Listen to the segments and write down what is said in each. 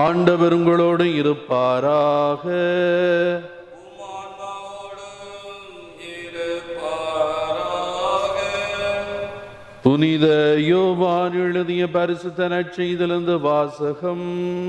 ஆண்டவர் உங்களோடு இருப்பாராக புனித யோவான் எழுதிய பரிசுத்த நற்செய்திலிருந்து வாசகம்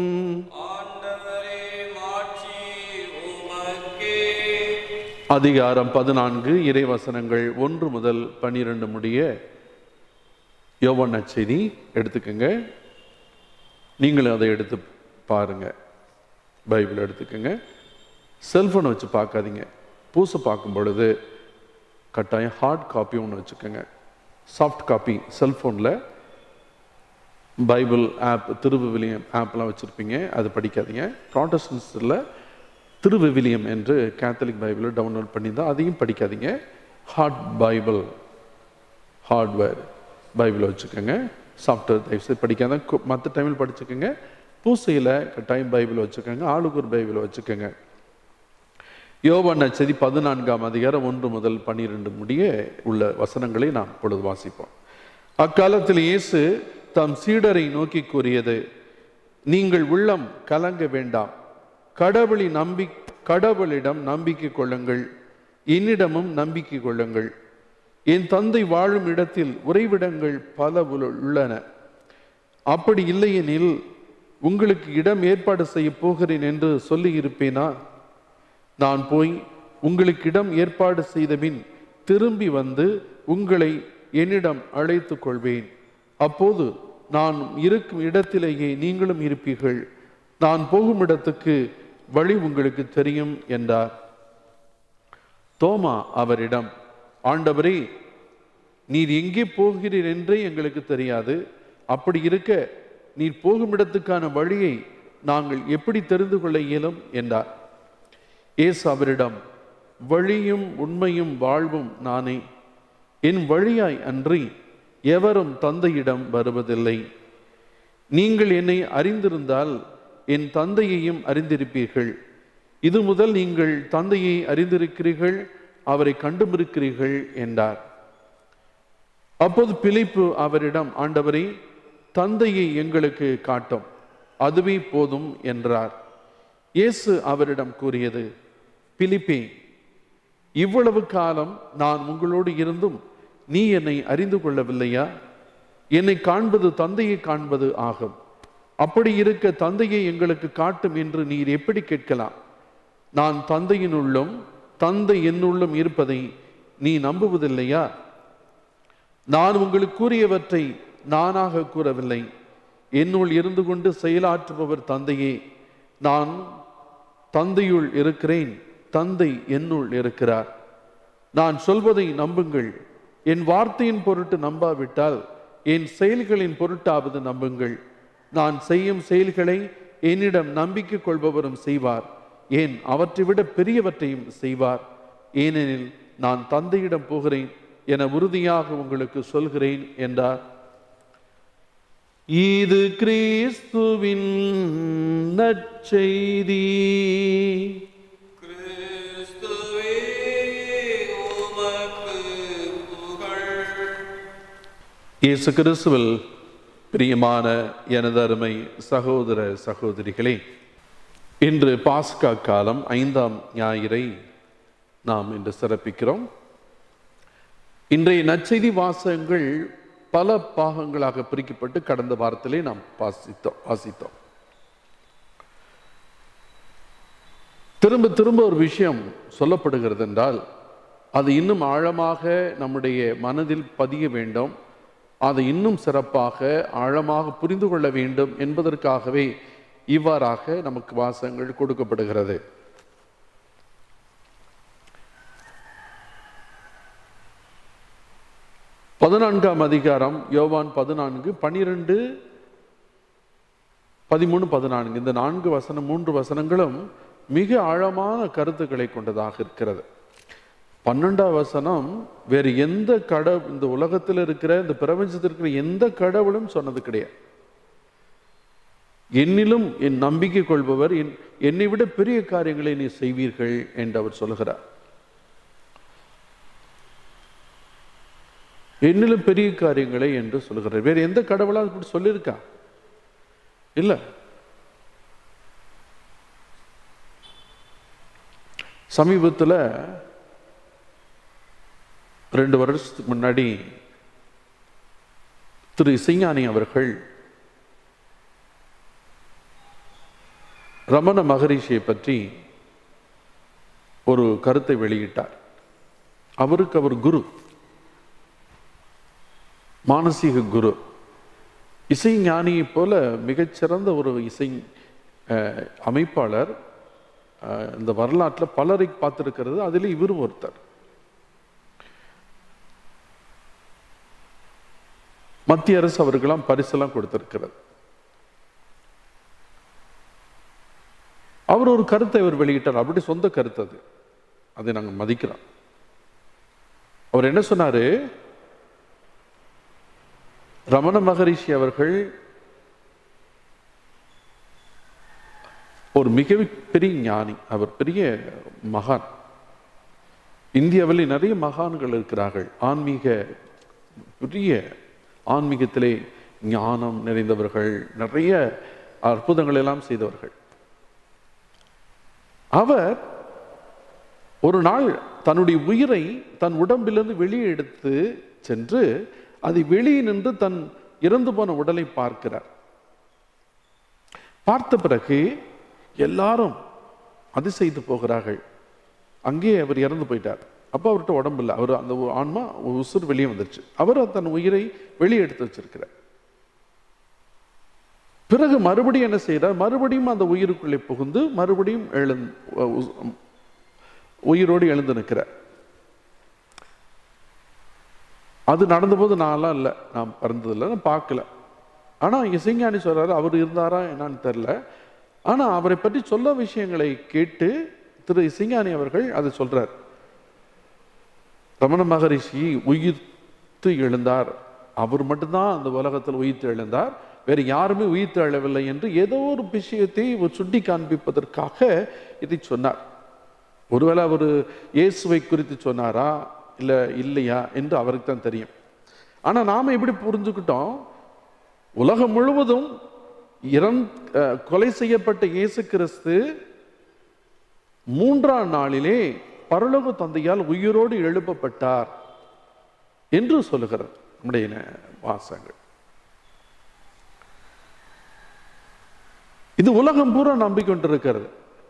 அதிகாரம் பதினான்கு இறைவசனங்கள் ஒன்று முதல் பன்னிரண்டு முடிய யோவான் நற்செய்தி எடுத்துக்கங்க நீங்களும் அதை எடுத்து பாருங்க பைபிள் எடுத்துக்கங்க செல்ஃபோனை வச்சு பார்க்காதீங்க பூசை பார்க்கும் பொழுது கட்டாயம் ஹார்ட் காப்பி ஒன்று வச்சுக்கோங்க சாஃப்ட் காப்பி செல்ஃபோனில் பைபிள் ஆப் திருவிவிலியம் ஆப்லாம் வச்சுருப்பீங்க அது படிக்காதீங்க ப்ராட்டஸ்டன்ஸில் திருவிவிலியம் என்று கேத்தலிக் பைபிளை டவுன்லோட் பண்ணியிருந்தால் அதையும் படிக்காதீங்க ஹார்ட் பைபிள் ஹார்ட்வேர் பைபிளை வச்சுக்கோங்க சாஃப்ட்வேர் தயவுசெய்து படிக்காத மற்ற டைமில் படிச்சுக்கோங்க பூசையில் கட்டாயம் பைபிள் வச்சுக்கோங்க ஆளுக்கு ஒரு பைபிளை வச்சுக்கோங்க யோவான் நச்சதி பதினான்காம் அதிகாரம் ஒன்று முதல் பன்னிரெண்டு முடிய உள்ள வசனங்களை நாம் இப்பொழுது வாசிப்போம் அக்காலத்தில் இயேசு தம் சீடரை நோக்கி கூறியது நீங்கள் உள்ளம் கலங்க வேண்டாம் கடவுளி நம்பி கடவுளிடம் நம்பிக்கை கொள்ளுங்கள் என்னிடமும் நம்பிக்கை கொள்ளுங்கள் என் தந்தை வாழும் இடத்தில் உறைவிடங்கள் பல உள்ள- உள்ளன அப்படி இல்லையெனில் உங்களுக்கு இடம் ஏற்பாடு செய்ய போகிறேன் என்று சொல்லி இருப்பேனா நான் போய் உங்களுக்கு இடம் ஏற்பாடு செய்தபின் திரும்பி வந்து உங்களை என்னிடம் அழைத்துக் கொள்வேன் அப்போது நான் இருக்கும் இடத்திலேயே நீங்களும் இருப்பீர்கள் நான் போகும் இடத்துக்கு வழி உங்களுக்கு தெரியும் என்றார் தோமா அவரிடம் ஆண்டவரே நீர் எங்கே போகிறீர் என்றே எங்களுக்கு தெரியாது அப்படி இருக்க நீர் போகும் இடத்துக்கான வழியை நாங்கள் எப்படி தெரிந்து கொள்ள இயலும் என்றார் இயேசு அவரிடம் வழியும் உண்மையும் வாழ்வும் நானே என் வழியாய் அன்றி எவரும் தந்தையிடம் வருவதில்லை நீங்கள் என்னை அறிந்திருந்தால் என் தந்தையையும் அறிந்திருப்பீர்கள் இது முதல் நீங்கள் தந்தையை அறிந்திருக்கிறீர்கள் அவரை கண்டுமிருக்கிறீர்கள் என்றார் அப்போது பிலிப்பு அவரிடம் ஆண்டவரே தந்தையை எங்களுக்கு காட்டும் அதுவே போதும் என்றார் இயேசு அவரிடம் கூறியது பிலிப்பே இவ்வளவு காலம் நான் உங்களோடு இருந்தும் நீ என்னை அறிந்து கொள்ளவில்லையா என்னை காண்பது தந்தையை காண்பது ஆகும் அப்படி இருக்க தந்தையை எங்களுக்கு காட்டும் என்று நீர் எப்படி கேட்கலாம் நான் தந்தையினுள்ளும் தந்தை என்னுள்ளும் இருப்பதை நீ நம்புவதில்லையா நான் உங்களுக்கு கூறியவற்றை நானாக கூறவில்லை என்னுள் இருந்து கொண்டு செயலாற்றுபவர் தந்தையே நான் தந்தையுள் இருக்கிறேன் தந்தை என்னுள் இருக்கிறார் நான் சொல்வதை நம்புங்கள் என் வார்த்தையின் பொருட்டு நம்பாவிட்டால் என் செயல்களின் பொருட்டாவது நம்புங்கள் நான் செய்யும் செயல்களை என்னிடம் நம்பிக்கை கொள்பவரும் செய்வார் ஏன் அவற்றை விட பெரியவற்றையும் செய்வார் ஏனெனில் நான் தந்தையிடம் போகிறேன் என உறுதியாக உங்களுக்கு சொல்கிறேன் என்றார் இது கிறிஸ்துவின் நற்செய்தி கிறிஸ்துவே உமக்கு புகழ் இயேசு கிறிஸ்துவில் பிரியமான எனது அருமை சகோதர சகோதரிகளே இன்று பாஸ்கா காலம் ஐந்தாம் ஞாயிறை நாம் இன்று சிறப்பிக்கிறோம் இன்றைய நற்செய்தி வாசகங்கள் பல பாகங்களாக பிரிக்கப்பட்டு கடந்த வாரத்திலே நாம் வாசித்தோம் வாசித்தோம் திரும்ப திரும்ப ஒரு விஷயம் சொல்லப்படுகிறது என்றால் அது இன்னும் ஆழமாக நம்முடைய மனதில் பதிய வேண்டும் அதை இன்னும் சிறப்பாக ஆழமாக புரிந்து கொள்ள வேண்டும் என்பதற்காகவே இவ்வாறாக நமக்கு வாசகங்கள் கொடுக்கப்படுகிறது பதினான்காம் அதிகாரம் யோவான் பதினான்கு பனிரெண்டு பதிமூணு பதினான்கு இந்த நான்கு வசனம் மூன்று வசனங்களும் மிக ஆழமான கருத்துக்களை கொண்டதாக இருக்கிறது பன்னெண்டாம் வசனம் வேறு எந்த கடவுள் இந்த உலகத்தில் இருக்கிற இந்த பிரபஞ்சத்தில் இருக்கிற எந்த கடவுளும் சொன்னது கிடையாது என்னிலும் என் நம்பிக்கை கொள்பவர் என் என்னை விட பெரிய காரியங்களை நீ செய்வீர்கள் என்று அவர் சொல்கிறார் என்னிலும் பெரிய காரியங்களை என்று சொல்கிறார் வேறு எந்த கடவுளாக இப்படி சொல்லியிருக்கா இல்ல சமீபத்தில் ரெண்டு வருஷத்துக்கு முன்னாடி திரு இசைஞானி அவர்கள் ரமண மகரிஷியை பற்றி ஒரு கருத்தை வெளியிட்டார் அவருக்கு அவர் குரு மானசீக குரு இசை ஞானியை போல மிகச்சிறந்த ஒரு இசை அஹ், அமைப்பாளர் அஹ், இந்த வரலாற்றில் பலரை பார்த்திருக்கிறது அதில் இவரும் ஒருத்தர் மத்திய அரசு அவருக்கெல்லாம் பரிசெல்லாம் கொடுத்திருக்கிறது அவர் ஒரு கருத்தை அவர் வெளியிட்டார் அப்படி சொந்த கருத்து அது அதை நாங்கள் மதிக்கிறோம் அவர் என்ன சொன்னாரு ரமண மகரிஷி அவர்கள் ஒரு மிக பெரிய ஞானி அவர் பெரிய மகான் இந்தியாவில் நிறைய மகான்கள் இருக்கிறார்கள் ஆன்மீக பெரிய ஆன்மீகத்திலே ஞானம் நிறைந்தவர்கள் நிறைய அற்புதங்கள் எல்லாம் செய்தவர்கள் அவர் ஒரு நாள் தன்னுடைய உயிரை தன் உடம்பிலிருந்து வெளியே எடுத்து சென்று அதை வெளியே நின்று தன் இறந்து போன உடலை பார்க்கிறார் பார்த்த பிறகு எல்லாரும் அதிசயித்து போகிறார்கள் அங்கேயே அவர் இறந்து போயிட்டார் அப்போ அவர்கிட்ட உடம்பு இல்லை அவர் அந்த ஆன்மா உசுர் வெளியே வந்துருச்சு அவர் தன் உயிரை வெளியே எடுத்து வச்சிருக்கிறார் பிறகு மறுபடியும் என்ன செய்யறார் மறுபடியும் அந்த உயிருக்குள்ளே புகுந்து மறுபடியும் எழுந் உயிரோடு எழுந்து நிற்கிறார் அது நடந்தபோது நான்லாம் இல்லை நான் பிறந்ததில்லை நான் பார்க்கல ஆனால் இசைஞானி சொல்றாரு அவர் இருந்தாரா என்னன்னு தெரில ஆனால் அவரை பற்றி சொல்ல விஷயங்களை கேட்டு திரு இசைஞானி அவர்கள் அதை சொல்றார் ரமண மகரிஷி உயிர்த்து எழுந்தார் அவர் மட்டும்தான் அந்த உலகத்தில் உயிர்த்து எழுந்தார் வேறு யாருமே உயிர்த்து எழவில்லை என்று ஏதோ ஒரு விஷயத்தை ஒரு சுட்டி காண்பிப்பதற்காக இதை சொன்னார் ஒருவேளை அவர் இயேசுவை குறித்து சொன்னாரா இல்லை இல்லையா என்று அவருக்கு தான் தெரியும் ஆனால் நாம் எப்படி புரிஞ்சுக்கிட்டோம் உலகம் முழுவதும் இறந் அஹ், கொலை செய்யப்பட்ட இயேசு கிறிஸ்து மூன்றாம் நாளிலே பரலோக தந்தையால் உயிரோடு எழுப்பப்பட்டார் என்று சொல்லுகிறது நம்முடைய ந- வாசகங்கள் இது உலகம் பூரா நம்பிக்கொண்டிருக்கிறது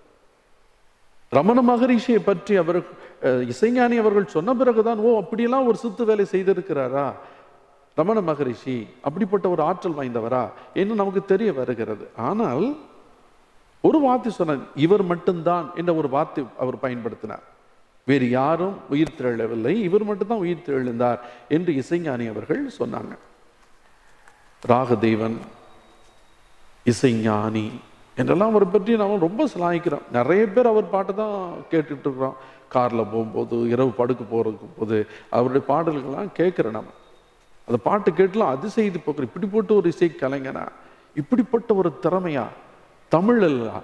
ரமண மகரிஷியை பற்றி அவர் அஹ், இசைஞானி அவர்கள் சொன்ன பிறகுதான் ஓ அப்படியெல்லாம் ஒரு சித்து வேலை செய்திருக்கிறாரா ரமண மகரிஷி அப்படிப்பட்ட ஒரு ஆற்றல் வாய்ந்தவரா என்று நமக்கு தெரிய வருகிறது ஆனால் ஒரு வார்த்தை சொன்னார் இவர் மட்டும்தான் என்ற ஒரு வார்த்தை அவர் பயன்படுத்தினார் வேறு யாரும் உயிர் தெழவில்லை இவர் மட்டும்தான் உயிர் தெழுந்தார் என்று இசைஞானி அவர்கள் சொன்னாங்க ராகதேவன் இசைஞானி என்றெல்லாம் அவரை பற்றி நாம் ரொம்ப சிலாய்க்கிறோம் நிறைய பேர் அவர் பாட்டு தான் கேட்டுட்டு இருக்கிறோம் காரில் போகும்போது இரவு படுக்க போகிறதுக்கு போது அவருடைய பாடல்கள்லாம் கேட்குறோம் நம்ம அந்த பாட்டு கேட்டுலாம் அதிசெய்து போக்குற இப்படிப்பட்ட ஒரு இசை கலைஞனா இப்படிப்பட்ட ஒரு திறமையா தமிழ் அல்ல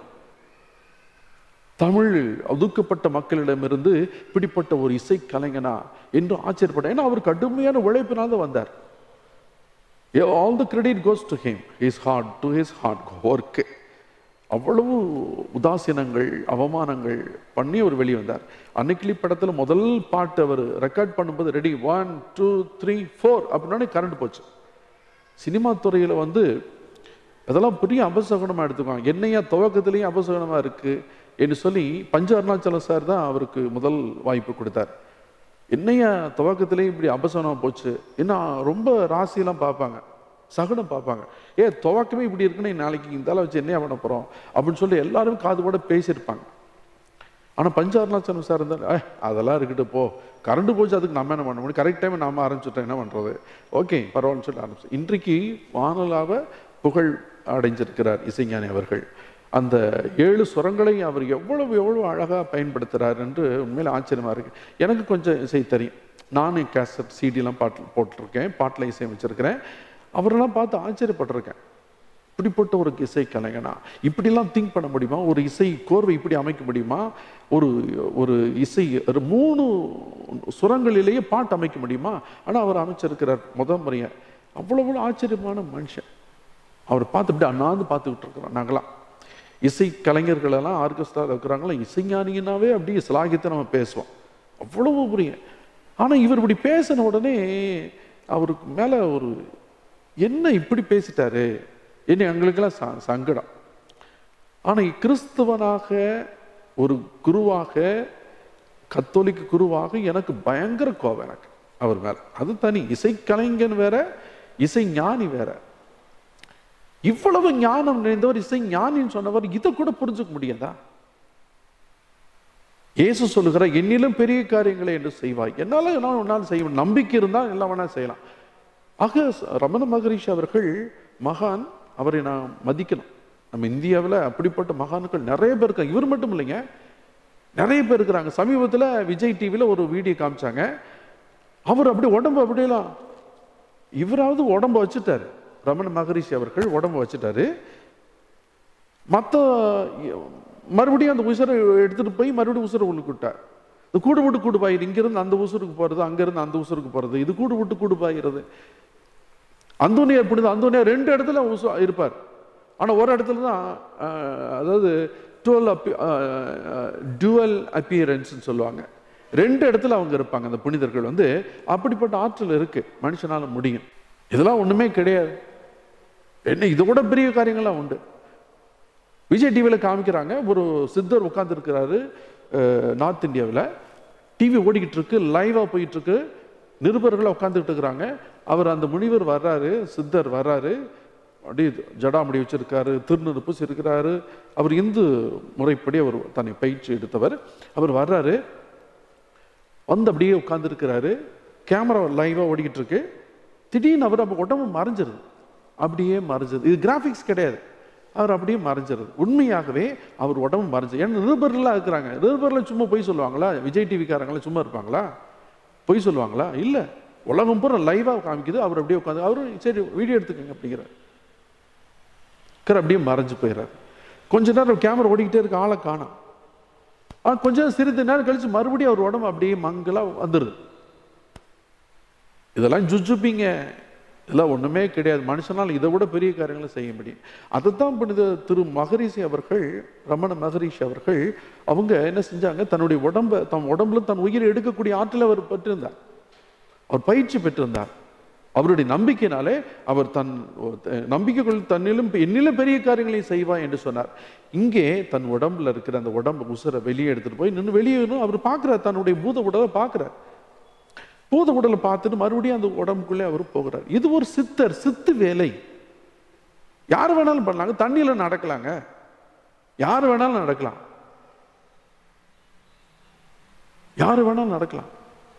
தமிழ் ஒதுக்கப்பட்ட மக்களிடமிருந்து இப்படிப்பட்ட ஒரு இசை கலைஞனா என்று ஆச்சரியப்பட்ட ஏன்னா அவர் கடுமையான உழைப்பினால் தான் வந்தார் all the credit goes to him his hard to his hard work அவ்வளவு உதாசீனங்கள் அவமானங்கள் பண்ணி அவர் வெளியே வந்தார் அன்னைக்கிளி படத்தில் முதல் பாட்டு அவர் ரெக்கார்ட் பண்ணும்போது ready one two three four அப்படின்னே கரண்ட் போச்சு சினிமா துறையில் வந்து அதெல்லாம் பெரிய அபசகுணமாக எடுத்துக்குவாங்க என்னையா துவக்கத்துலேயும் அபசகுணமாக இருக்குது என்று சொல்லி பஞ்ச அருணாச்சலம் சார் தான் அவருக்கு முதல் வாய்ப்பு கொடுத்தார் என்னையா துவக்கத்திலேயே இப்படி அபசகுணமாக போச்சு என்ன ரொம்ப ராசியெல்லாம் பார்ப்பாங்க சகுனம் பார்ப்பாங்க ஏ துவக்கமே இப்படி இருக்குன்னு நாளைக்கு இந்த ஆளை வச்சு என்னையா பண்ண போகிறோம் அப்படின்னு சொல்லி எல்லாரும் காது கூட பேசியிருப்பாங்க ஆனால் பஞ்ச அருணாச்சலம் சார் இருந்தால் ஏ அதெல்லாம் இருக்கட்டு போ கரண்ட் போச்சு அதுக்கு நம்ம என்ன பண்ண முடியும் கரெக்ட் டைம் நாம ஆரம்பிச்சுட்டோம் என்ன பண்ணுறது ஓகே பரவாயில்லன்னு சொல்லி ஆரம்பிச்சு இன்றைக்கு வானலாக புகழ் அடைஞ்சிருக்கிறார் இசைஞானி அவர்கள் அந்த ஏழு சுரங்களை அவர் எவ்வளவு எவ்வளவு அழகாக பயன்படுத்துகிறார் என்று உண்மையில ஆச்சரியமாக இருக்கு எனக்கு கொஞ்சம் இசை தெரியும் நானும் கேசட் சிடிலாம் பாட்டு போட்டிருக்கேன் பாட்டில் இசை வச்சிருக்கிறேன் அவரெல்லாம் பார்த்து ஆச்சரியப்பட்டிருக்கேன் இப்படிப்பட்ட ஒரு இசை கலைஞனா இப்படிலாம் திங்க் பண்ண முடியுமா ஒரு இசை கோர்வை இப்படி அமைக்க முடியுமா ஒரு ஒரு இசை ஒரு மூணு சுரங்களிலேயே பாட்டு அமைக்க முடியுமா ஆனால் அவர் அமைச்சிருக்கிறார் முத முறையை அவ்வளோ அவ்வளோ ஆச்சரியமான மனுஷன் அவர் பார்த்து இப்படி அண்ணாந்து பார்த்துக்கிட்டு இருக்கிறோம் நாங்களாம் இசை கலைஞர்கள் எல்லாம் ஆர்கெஸ்ட்ராவில் இருக்கிறாங்களா இசைஞானினாவே அப்படியே சிலாகித்தை நம்ம பேசுவோம் அவ்வளவு புரியும் ஆனால் இவர் இப்படி பேசின உடனே அவருக்கு மேலே ஒரு என்ன இப்படி பேசிட்டாரு என்ன எங்களுக்கெல்லாம் ச சங்கடம் ஆனால் கிறிஸ்தவனாக ஒரு குருவாக கத்தோலிக்க குருவாக எனக்கு பயங்கர கோபம் எனக்கு அவர் மேல அது தனி இசைக்கலைஞன் வேற இசை ஞானி வேற இவ்வளவு ஞானம் நிறைந்தவர் இசை ஞானின்னு சொன்னவர் இதை கூட புரிஞ்சுக்க முடியாதா இயேசு சொல்லுகிற என்னிலும் பெரிய காரியங்களை என்று செய்வாய் என்னால நான் உன்னால் செய்ய நம்பிக்கை இருந்தால் எல்லாம் வேணா செய்யலாம் ஆக ரமண மகரிஷி அவர்கள் மகான் அவரை நான் மதிக்கணும் நம்ம இந்தியாவில் அப்படிப்பட்ட மகான்கள் நிறைய பேர் இருக்காங்க இவர் மட்டும் இல்லைங்க நிறைய பேர் இருக்கிறாங்க சமீபத்தில் விஜய் டிவியில் ஒரு வீடியோ காமிச்சாங்க அவர் அப்படி உடம்பு அப்படியெல்லாம் இவராவது உடம்ப வச்சுட்டாரு ரமண மகரிஷி அவர்கள் உடம்ப வச்சுட்டாரு மற்ற மறுபடியும் அந்த உசுரை எடுத்துட்டு போய் மறுபடியும் உசுரை உள்ளுக்கு விட்டார் இந்த கூடு விட்டு கூடு பாயுது இங்கிருந்து அந்த உசுருக்கு போறது அங்கிருந்து அந்த உசுருக்கு போறது இது கூடு விட்டு கூடு பாய்கிறது அந்தோனியார் புனித அந்தோனியார் ரெண்டு இடத்துல உசு இருப்பார் ஆனா ஒரு இடத்துல தான் அஹ், அதாவது டுவல் அப்பி டுவல் அப்பியரன்ஸ்னு சொல்லுவாங்க ரெண்டு இடத்துல அவங்க இருப்பாங்க அந்த புனிதர்கள் வந்து அப்படிப்பட்ட ஆற்றல் இருக்கு மனுஷனால முடியும் இதெல்லாம் ஒண்ணுமே கிடையாது என்ன இது கூட பெரிய காரியங்கள்லாம் உண்டு விஜய் டிவியில் காமிக்கிறாங்க ஒரு சித்தர் உட்கார்ந்துருக்கிறாரு நார்த் இந்தியாவில் டிவி ஓடிக்கிட்டு இருக்கு லைவாக போயிட்டு இருக்கு நிருபர்கள் உட்காந்துக்கிட்டு இருக்கிறாங்க அவர் அந்த முனிவர் வர்றாரு சித்தர் வர்றாரு அப்படியே ஜடாமுடி வச்சிருக்காரு திருநெருப்பு இருக்கிறாரு அவர் இந்து முறைப்படி அவர் தன்னை பயிற்சி எடுத்தவர் அவர் வர்றாரு வந்து அப்படியே உட்கார்ந்துருக்கிறாரு கேமரா லைவாக ஓடிக்கிட்டு இருக்கு திடீர்னு அவர் அப்போ உடம்பு மறைஞ்சிருது அப்படியே மறைஞ்சது இது கிராஃபிக்ஸ் கிடையாது அவர் அப்படியே மறைஞ்சிருது உண்மையாகவே அவர் உடம்பு மறைஞ்சு ஏன்னா நிருபர்லாம் இருக்கிறாங்க நிருபர்லாம் சும்மா பொய் சொல்லுவாங்களா விஜய் டிவிக்காரங்களாம் சும்மா இருப்பாங்களா பொய் சொல்லுவாங்களா இல்லை உலகம் பூரா லைவாக காமிக்குது அவர் அப்படியே உட்காந்து அவரும் சரி வீடியோ எடுத்துக்கோங்க அப்படிங்கிறார் இருக்கிற அப்படியே மறைஞ்சு போயிடுறாரு கொஞ்ச நேரம் கேமரா ஓடிக்கிட்டே இருக்கு ஆளை காணோம் ஆ கொஞ்ச நேரம் சிறிது நேரம் கழிச்சு மறுபடியும் அவர் உடம்பு அப்படியே மங்களா வந்துடுது இதெல்லாம் ஜுஜுபிங்க இதெல்லாம் ஒண்ணுமே கிடையாது மனுஷனால் இதை விட பெரிய காரியங்களை செய்ய முடியும் அதைத்தான் புனித திரு மகரிஷி அவர்கள் ரமண மகரிஷி அவர்கள் அவங்க என்ன செஞ்சாங்க தன்னுடைய உடம்ப தன் உடம்புல தன் உயிரை எடுக்கக்கூடிய ஆற்றலை அவர் பெற்றிருந்தார் அவர் பயிற்சி பெற்றிருந்தார் அவருடைய நம்பிக்கையினாலே அவர் தன் நம்பிக்கைகள் தன்னிலும் என்னிலும் பெரிய காரியங்களை செய்வா என்று சொன்னார் இங்கே தன் உடம்புல இருக்கிற அந்த உடம்பு உசுரை வெளியே எடுத்துட்டு போய் நின்று வெளியே அவர் பார்க்கிறார் தன்னுடைய பூத உடலை பார்க்கிறார் பூத உடலை பார்த்துட்டு மறுபடியும் அந்த உடம்புக்குள்ளே அவர் போகிறார் இது ஒரு சித்தர் சித்து வேலை யார் வேணாலும் பண்ணலாங்க தண்ணியில நடக்கலாங்க யார் வேணாலும் நடக்கலாம் யார் வேணாலும் நடக்கலாம்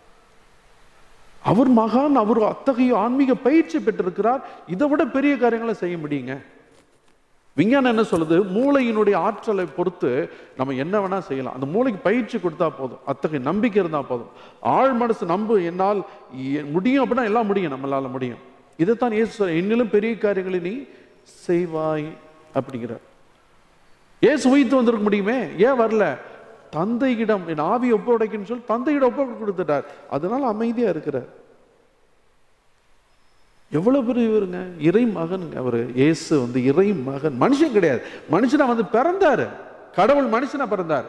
அவர் மகான் அவர் அத்தகைய ஆன்மீக பயிற்சி பெற்றிருக்கிறார் இதை விட பெரிய காரியங்களை செய்ய முடியுங்க விஞ்ஞானம் என்ன சொல்லுது மூளையினுடைய ஆற்றலை பொறுத்து நம்ம என்ன வேணா செய்யலாம் அந்த மூளைக்கு பயிற்சி கொடுத்தா போதும் அத்தகைய நம்பிக்கை இருந்தா போதும் ஆழ் மனசு நம்பு என்னால் எ- முடியும் அப்படின்னா எல்லாம் முடியும் நம்மளால முடியும் இதைத்தான் இயேசு சொல்றார், என்னிலும் பெரிய காரியங்களை நீ செய்வாய் அப்படிங்கிறார் ஏசு உயிர்த்து வந்திருக்க முடியுமே ஏன் வரல தந்தையிடம் என் ஆவி ஒப்படைக்குன்னு சொல்லி தந்தையிடம் ஒப்ப கொடுத்துட்டார் அதனால அமைதியா இருக்கிறார் எவ்வளவு பெரிய இவருங்க இறை மகனுங்க அவரு இயேசு வந்து இறை மகன் மனுஷன் கிடையாது மனுஷனா வந்து பிறந்தாரு கடவுள் மனுஷனா பிறந்தார்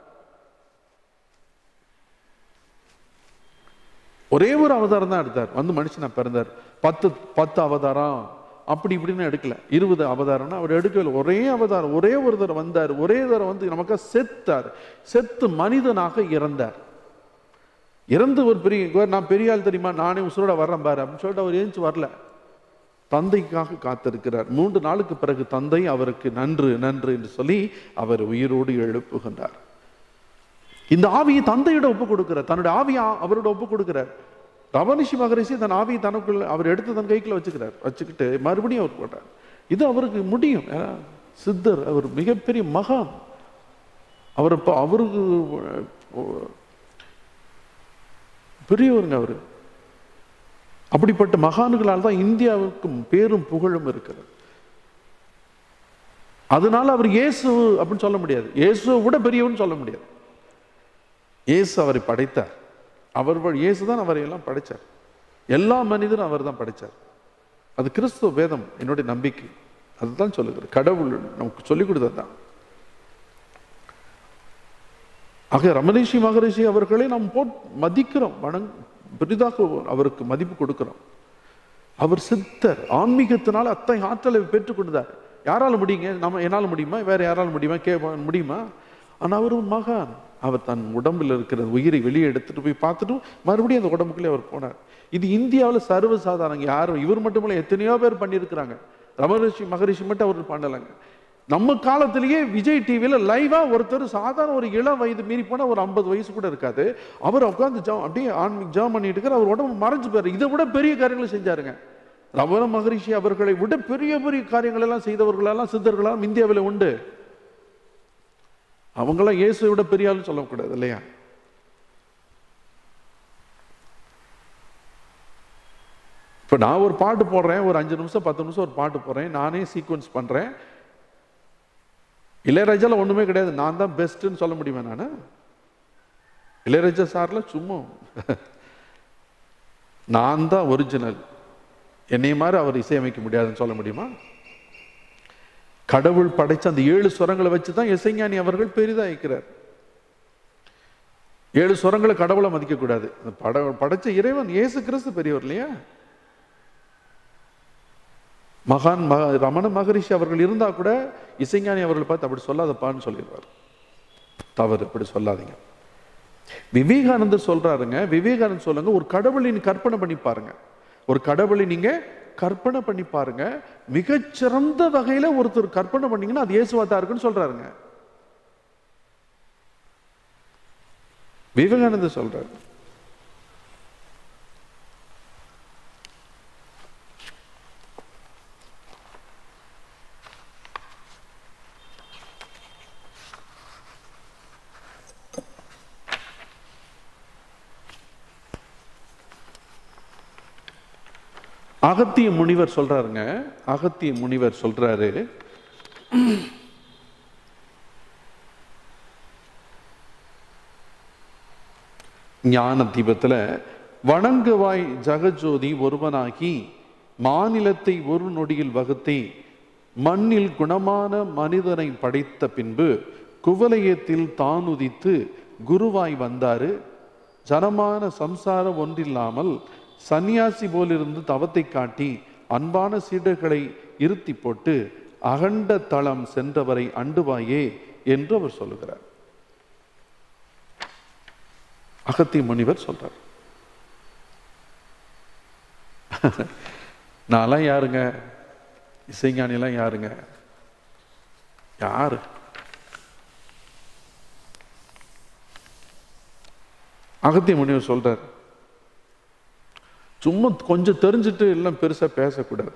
ஒரே ஒரு அவதாரம் தான் எடுத்தார் வந்து மனுஷனா பிறந்தார் பத்து பத்து அவதாரம் அப்படி இப்படின்னு எடுக்கல இருபது அவதாரம்னா அவர் எடுக்கல ஒரே அவதாரம் ஒரே ஒரு தடவை வந்தார் ஒரே தடவை வந்து நமக்கு செத்தார் செத்து மனிதனாக இறந்தார் இறந்து ஒரு பெரிய இவர் நான் பெரிய ஆள் தெரியுமா நானே உசுரோட வர்றேன் பாரு அப்படின்னு சொல்லிட்டு அவர் ஏஞ்சி வரல தந்தைக்காக காத்திருக்கிறார் மூன்று நாளுக்கு பிறகு தந்தை அவருக்கு நன்று நன்று என்று சொல்லி அவர் உயிரோடு எழுப்புகின்றார் இந்த ஆவியை தந்தையிட ஒப்பு கொடுக்கிறார் தன்னுடைய ஆவியை அவரோட ஒப்பு கொடுக்கிறார் ரவனிஷி மகரிஷி தன் ஆவியை தனக்குள்ள அவர் எடுத்து தன் கைக்குள்ள வச்சுக்கிறார் வச்சுக்கிட்டு மறுபடியும் அவர் போட்டார் இது அவருக்கு முடியும் ஏன்னா, சித்தர் அவர் மிகப்பெரிய மகான் அவர் இப்போ அவருக்கு அஹ், பெரியவருங்க அவரு அப்படிப்பட்ட மகான்களால் தான் இந்தியாவுக்கும் பேரும் புகழும் இருக்கிறது அதனால அவர் இயேசு அப்படின்னு சொல்ல முடியாது இயேசுவை விட பெரியவன்னு சொல்ல முடியாது இயேசு அவரை படைத்தார் அவர் வழி- இயேசு தான் அவரை எல்லாம் படைச்சார் எல்லா மனிதரும் அவர் தான் படைச்சார் அது கிறிஸ்துவ வேதம் என்னுடைய நம்பிக்கை அதுதான் சொல்லுகிறது கடவுள் நமக்கு சொல்லிக் கொடுத்தது தான் ஆக ரமணேஷி மகரிஷி அவர்களை நாம் போட் மதிக்கிறோம் வணங் பெரிதாக அவருக்கு மதிப்பு கொடுக்கிறோம் அவர் சித்தர் ஆன்மீகத்தினால் அத்தனை ஆற்றலை பெற்றுக்கொண்டார் யாரால முடியுங்க நம்ம என்னால் முடியுமா வேற யாரால முடியுமா கே முடியுமா ஆனா அவர் ஒரு மகான் அவர் தன் உடம்புல இருக்கிற உயிரை வெளியே எடுத்துட்டு போய் பார்த்துட்டு மறுபடியும் அந்த உடம்புக்குள்ளே அவர் போனார் இது இந்தியாவில் சர்வசாதாரணங்க யாரும் இவர் மட்டுமில்ல எத்தனையோ பேர் பண்ணியிருக்கிறாங்க ரமரிஷி மகரிஷி மட்டும் அவர் பண்ணலைங்க நம்ம காலத்திலேயே விஜய் டிவியில் லைவா ஒருத்தர் சாதாரண ஒரு இளம் வயது மீறி போனா ஒரு ஐம்பது வயசு கூட இருக்காது அவர் உட்காந்து ஜா அப்படியே ஆன்மீக ஜாம் பண்ணிட்டு இருக்காரு அவர் உடம்பு மறைஞ்சு போயிரு இதை விட பெரிய காரியங்களை செஞ்சாருங்க ரமண மகரிஷி அவர்களை விட பெரிய பெரிய காரியங்கள் எல்லாம் செய்தவர்களெல்லாம் சித்தர்களெல்லாம் இந்தியாவில் உண்டு அவங்களாம் இயேசுவை விட பெரிய ஆளுன்னு சொல்லக்கூடாது இல்லையா இப்போ நான் ஒரு பாட்டு போடுறேன் ஒரு அஞ்சு நிமிஷம் பத்து நிமிஷம் ஒரு பாட்டு போடுறேன் நானே சீக்வன்ஸ் பண்றேன் இளையராஜால ஒண்ணுமே கிடையாது நான் தான் பெஸ்ட்னு சொல்ல முடியுமா நான் இளையராஜா சார்ல சும்மா நான் தான் ஒரிஜினல் என்னை மாதிரி அவர் இசையமைக்க முடியாதுன்னு சொல்ல முடியுமா கடவுள் படைச்ச அந்த ஏழு சுரங்களை வச்சு தான் இசைஞானி அவர்கள் பெரிதாயிக்கிறார் ஏழு சுரங்களை கடவுளை மதிக்க கூடாது அந்த பட படைச்ச இறைவன் இயேசு கிறிஸ்து பெரியவர் இல்லையா மகான் மக ரமண மகரிஷி அவர்கள் இருந்தா கூட இசைஞானி அவர்களை பார்த்து அப்படி சொல்லாதப்பான்னு சொல்லிடுவார் தவறு அப்படி சொல்லாதீங்க விவேகானந்தர் சொல்றாருங்க விவேகானந்தர் சொல்லுங்க ஒரு கடவுளை நீ கற்பனை பண்ணி பாருங்க ஒரு கடவுளை நீங்க கற்பனை பண்ணி பாருங்க மிகச்சிறந்த வகையில ஒருத்தர் கற்பனை பண்ணீங்கன்னா அது இயேசுவாதா இருக்குன்னு சொல்றாருங்க விவேகானந்தர் சொல்றாரு அகத்திய முனிவர் சொல்றாருங்க அகத்திய முனிவர் சொல்றாரு ஞான தீபத்துல வணங்குவாய் ஜகஜோதி ஒருவனாகி மாநிலத்தை ஒரு நொடியில் வகுத்தே மண்ணில் குணமான மனிதனை படைத்த பின்பு குவலயத்தில் தான் உதித்து குருவாய் வந்தாரு ஜனமான சம்சாரம் ஒன்றில்லாமல் சந்நியாசி போலிருந்து தவத்தை காட்டி அன்பான சீடர்களை இருத்தி போட்டு அகண்ட தளம் சென்றவரை அண்டுவாயே என்று அவர் சொல்லுகிறார் அகத்திய முனிவர் சொல்றார் நான்லாம் யாருங்க இசைஞானிலாம் யாருங்க யாரு அகத்திய முனிவர் சொல்றார் சும்மா கொஞ்சம் தெரிஞ்சுட்டு எல்லாம் பெருசா பேசக்கூடாது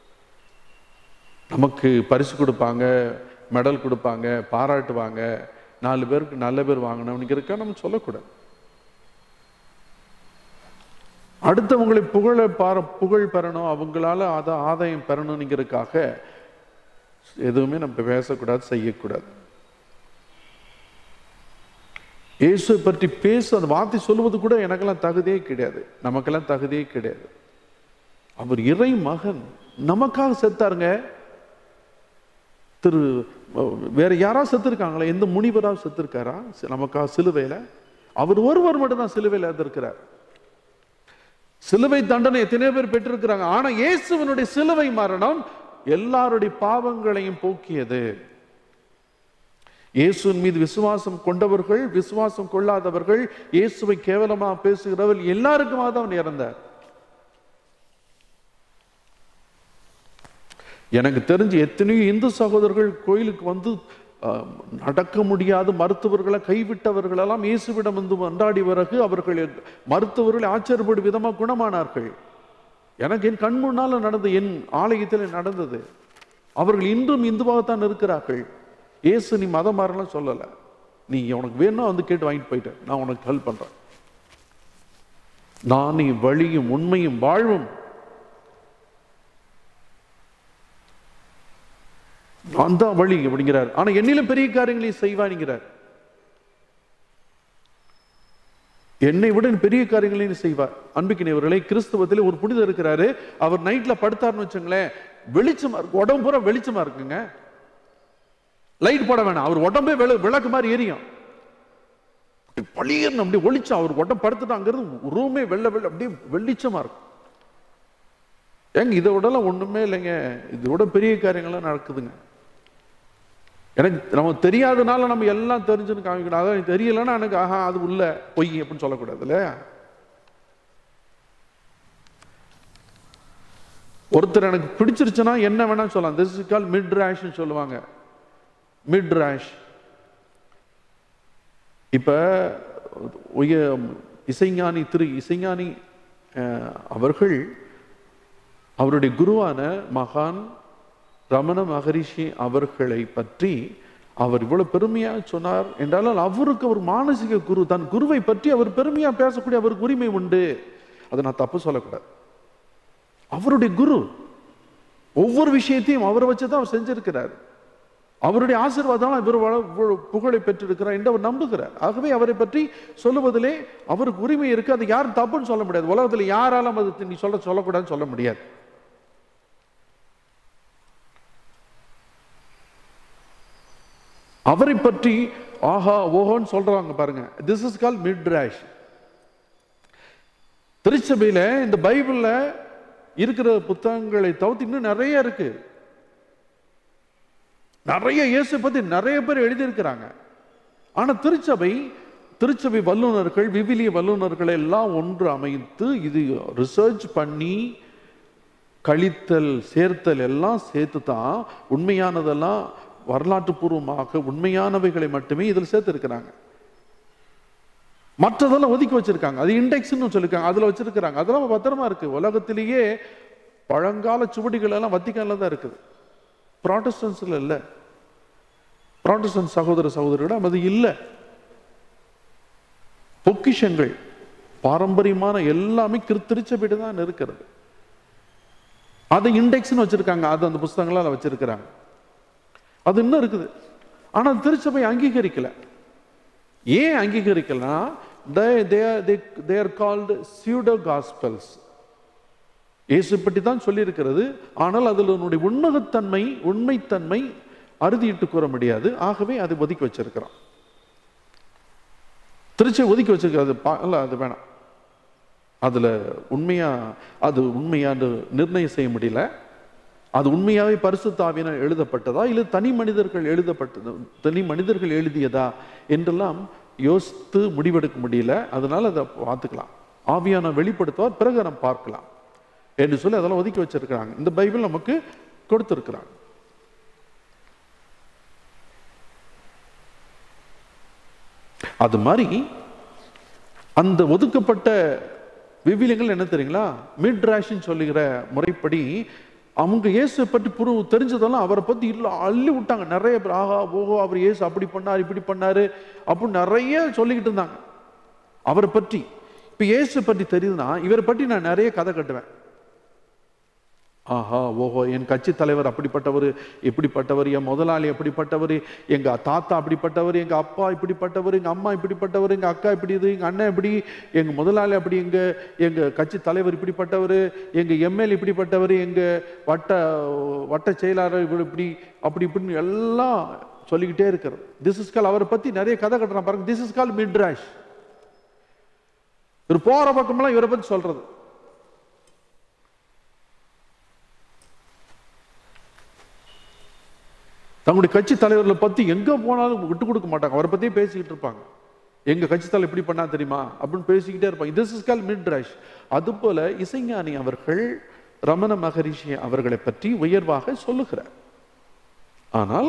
நமக்கு பரிசு கொடுப்பாங்க மெடல் கொடுப்பாங்க பாராட்டுவாங்க நாலு பேருக்கு நல்ல பேர் வாங்கணும் இருக்கா நம்ம சொல்லக்கூடாது அடுத்தவங்களை புகழ பார புகழ் பெறணும் அவங்களால அத ஆதாயம் பெறணுங்கிறதுக்காக எதுவுமே நம்ம பேசக்கூடாது செய்யக்கூடாது இயேசுவை பற்றி பேச அந்த வார்த்தை சொல்லுவது கூட எனக்கெல்லாம் தகுதியே கிடையாது நமக்கெல்லாம் தகுதியே கிடையாது அவர் இறை மகன் நமக்காக செத்தாருங்க திரு வேற யாரா செத்துருக்காங்களா எந்த முனிவரா செத்துருக்காரா நமக்காக சிலுவையில அவர் ஒருவர் மட்டும் தான் சிலுவையில் இருந்திருக்கிறார் சிலுவை தண்டனை எத்தனையோ பேர் பெற்றிருக்கிறாங்க ஆனா இயேசுவனுடைய சிலுவை மரணம் எல்லாருடைய பாவங்களையும் போக்கியது இயேசுவின் மீது விசுவாசம் கொண்டவர்கள் விசுவாசம் கொள்ளாதவர்கள் இயேசுவை கேவலமா பேசுகிறவர்கள் எல்லாருக்குமாக தான் அவன் இறந்தார் எனக்கு தெரிஞ்சு எத்தனையோ இந்து சகோதரர்கள் கோயிலுக்கு வந்து அஹ், நடக்க முடியாத மருத்துவர்களை கைவிட்டவர்களெல்லாம் இயேசுவிடம் வந்து மன்றாடி பிறகு அவர்கள் மருத்துவர்கள் ஆச்சரியப்படும் விதமாக குணமானார்கள் எனக்கு என் கண் முன்னால நடந்து என் ஆலயத்தில் நடந்தது அவர்கள் இன்றும் இந்துவாகத்தான் இருக்கிறார்கள் இயேசு நீ மதம் மாறலாம் சொல்லலை நீ உனக்கு வேணும்னா வந்து கேட்டு வாங்கிட்டு போயிட்ட நான் உனக்கு ஹெல்ப் பண்றேன் நான் நீ வழியும் உண்மையும் வாழ்வும் நான் தான் வழி அப்படிங்கிறார் ஆனா என்னிலும் பெரிய காரியங்களையும் செய்வான்ங்கிறார் என்னை விட பெரிய காரியங்களையும் செய்வார் அன்புக்கினவர்களே கிறிஸ்துவத்தில் ஒரு புனிதர் இருக்கிறாரு அவர் நைட்ல படுத்தாருன்னு வச்சுங்களேன் வெளிச்சமா இருக்கு உடம்பு பூரா வெளிச்சமா இருக்குங்க லைட் போட வேணாம் அவர் உடம்பே விள- விளக்கு மாதிரி எரியும் பளிர்னு அப்படியே ஒளிச்சம் அவர் உடம்பு படுத்துட்டாங்கிறது ரூமே வெள்ளை வெள்ளை அப்படியே வெளிச்சமா இருக்கும் ஏங்க இதை விடலாம் ஒண்ணுமே இல்லைங்க இதை விட பெரிய காரியங்கள்லாம் நடக்குதுங்க எனக்கு நம்ம தெரியாதனால நம்ம எல்லாம் தெரிஞ்சுன்னு காமிக்கணும் அதான் எனக்கு தெரியலன்னா எனக்கு ஆஹா அது உள்ள பொய் அப்படின்னு சொல்லக்கூடாதுல்ல ஒருத்தர் எனக்கு பிடிச்சிருச்சுன்னா என்ன வேணா சொல்லலாம் திஸ் இஸ் கால் மிட் ரேஷ்னு சொல்லுவாங்க மிட் ரேஷ் இப்ப உய இசைஞானி திரு இசைஞானி அஹ், அவர்கள் அவருடைய குருவான மகான் ரமண மகரிஷி அவர்களை பற்றி அவர் இவ்வளவு பெருமையா சொன்னார் என்றால் அவருக்கு ஒரு மானசீக குரு தன் குருவை பற்றி அவர் பெருமையா பேசக்கூடிய அவருக்கு உரிமை உண்டு அதை நான் தப்பு சொல்லக்கூடாது அவருடைய குரு ஒவ்வொரு விஷயத்தையும் அவரை வச்சு தான் அவர் செஞ்சிருக்கிறார் அவருடைய ஆசீர்வாதம் இவர் வள- இவ்வளவு புகழை பெற்றிருக்கிறார் என்று அவர் நம்புகிறார் ஆகவே அவரை பற்றி சொல்லுவதிலே அவருக்கு உரிமை இருக்கு அது யாரும் தப்புன்னு சொல்ல முடியாது உலகத்துல யாராலும் அது நீ சொல்ல சொல்லக்கூடாதுன்னு சொல்ல முடியாது அவரை பற்றி ஆஹா ஓஹோன்னு சொல்றாங்க பாருங்க this is call midrash திருச்சபையில இந்த பைபிள்ல இருக்கிற புத்தகங்களை தவிர்த்து இன்னும் நிறைய இருக்கு நிறைய இயேசு பத்தி நிறைய பேர் எழுதியிருக்கிறாங்க ஆனா திருச்சபை திருச்சபை வல்லுநர்கள் விவிலிய வல்லுநர்களை எல்லாம் ஒன்று அமைத்து இது ரிசர்ச் பண்ணி கழித்தல் சேர்த்தல் எல்லாம் சேர்த்து தான் உண்மையானதெல்லாம் வரலாற்று பூர்வமாக உண்மையானவைகளை மட்டுமே இதில் சேர்த்து இருக்கிறாங்க மற்றதெல்லாம் ஒதுக்கி வச்சிருக்காங்க அது இண்டெக்ஸ்னு சொல்லிருக்காங்க அதுல வச்சிருக்கிறாங்க அதெல்லாம் பத்திரமா இருக்கு உலகத்திலேயே பழங்கால சுவடிகள் எல்லாம் வத்திக்கான்ல தான் இருக்குது ப்ராட்டஸ்டன்ஸ்ல இல்ல ப்ராட்டஸ்டன்ட் சகோதர சகோதரிடம் அது இல்ல பொக்கிஷங்கள் பாரம்பரியமான எல்லாமே கிரு- திருச்சபையில தான் இருக்கிறது அதை இண்டெக்ஸ்னு வச்சிருக்காங்க அது அந்த புஸ்தகங்களால வச்சிருக்கிறாங்க அது இன்னும் இருக்குது ஆனா திருச்சபை அங்கீகரிக்கல ஏன் அங்கீகரிக்கலனா they are called pseudo gospels இயேசு பற்றி தான் சொல்லியிருக்கிறது ஆனால் அதில் உன்னுடைய உண்மகத்தன்மை உண்மைத்தன்மை அறுதியிட்டு கூற முடியாது ஆகவே அதை ஒதுக்கி வச்சிருக்கிறோம் திருச்சி ஒதுக்கி வச்சிருக்கிறது பா- இல்ல அது வேணாம் அதுல உண்மையா அது உண்மையான்னு நிர்ணயம் செய்ய முடியல அது உண்மையாவே பரிசுத்தாவின எழுதப்பட்டதா இல்லை தனி மனிதர்கள் எழுதப்பட்டது தனி மனிதர்கள் எழுதியதா என்றெல்லாம் யோசித்து முடிவெடுக்க முடியல அதனால அதை பார்த்துக்கலாம் ஆவியான வெளிப்படுத்துவார் பிறகு நம்ம பார்க்கலாம் என்று சொல்லி அதெல்லாம் ஒதுக்கி வச்சிருக்கிறாங்க இந்த பைபிள் நமக்கு கொடுத்திருக்கிறாங்க அது மாதிரி அந்த ஒதுக்கப்பட்ட விவிலியங்கள் என்ன தெரியுங்களா மிட் ரேஷன் சொல்லுகிற முறைப்படி அவங்க இயேசு பற்றி புரு தெரிஞ்சதெல்லாம் அவரை பத்தி இல்ல அள்ளி விட்டாங்க நிறைய பேர் ஆஹா ஓஹோ அவர் இயேசு அப்படி பண்ணார் இப்படி பண்ணாரு அப்படின்னு நிறைய சொல்லிக்கிட்டு இருந்தாங்க அவரை பற்றி இப்ப இயேசு பற்றி தெரியுதுன்னா இவரை பற்றி நான் நிறைய கதை கட்டுவேன் ஆஹா ஓஹோ என் கட்சி தலைவர் அப்படிப்பட்டவர் இப்படிப்பட்டவர் என் முதலாளி அப்படிப்பட்டவர் எங்க தாத்தா அப்படிப்பட்டவர் எங்க அப்பா இப்படிப்பட்டவர் எங்க அம்மா இப்படிப்பட்டவர் எங்க அக்கா இப்படி இது எங்க அண்ணன் இப்படி எங்க முதலாளி அப்படி எங்க எங்க கட்சி தலைவர் இப்படிப்பட்டவர் எங்க எம்எல்ஏ இப்படிப்பட்டவர் எங்க வட்ட வட்ட செயலாளர் இவர் இப்படி அப்படி இப்படின்னு எல்லாம் சொல்லிக்கிட்டே இருக்கிறது திஸ் இஸ் கால் அவரை பத்தி நிறைய கதை கட்டுறான் பாருங்க திஸ் இஸ் கால் மிட்ராஷ் இவர் போற பக்கமெல்லாம் இவரை பத்தி சொல்றது தங்களுடைய கட்சி தலைவர்களை பத்தி எங்க போனாலும் விட்டு கொடுக்க மாட்டாங்க அவரை பத்தியே பேசிக்கிட்டு இருப்பாங்க எங்க கட்சி தலைவர் இப்படி பண்ணா தெரியுமா அப்படின்னு பேசிக்கிட்டே இருப்பாங்க this is call midrash அதுபோல இசைஞானி அவர்கள் ரமண மகரிஷி அவர்களை பற்றி உயர்வாக சொல்லுகிறார் ஆனால்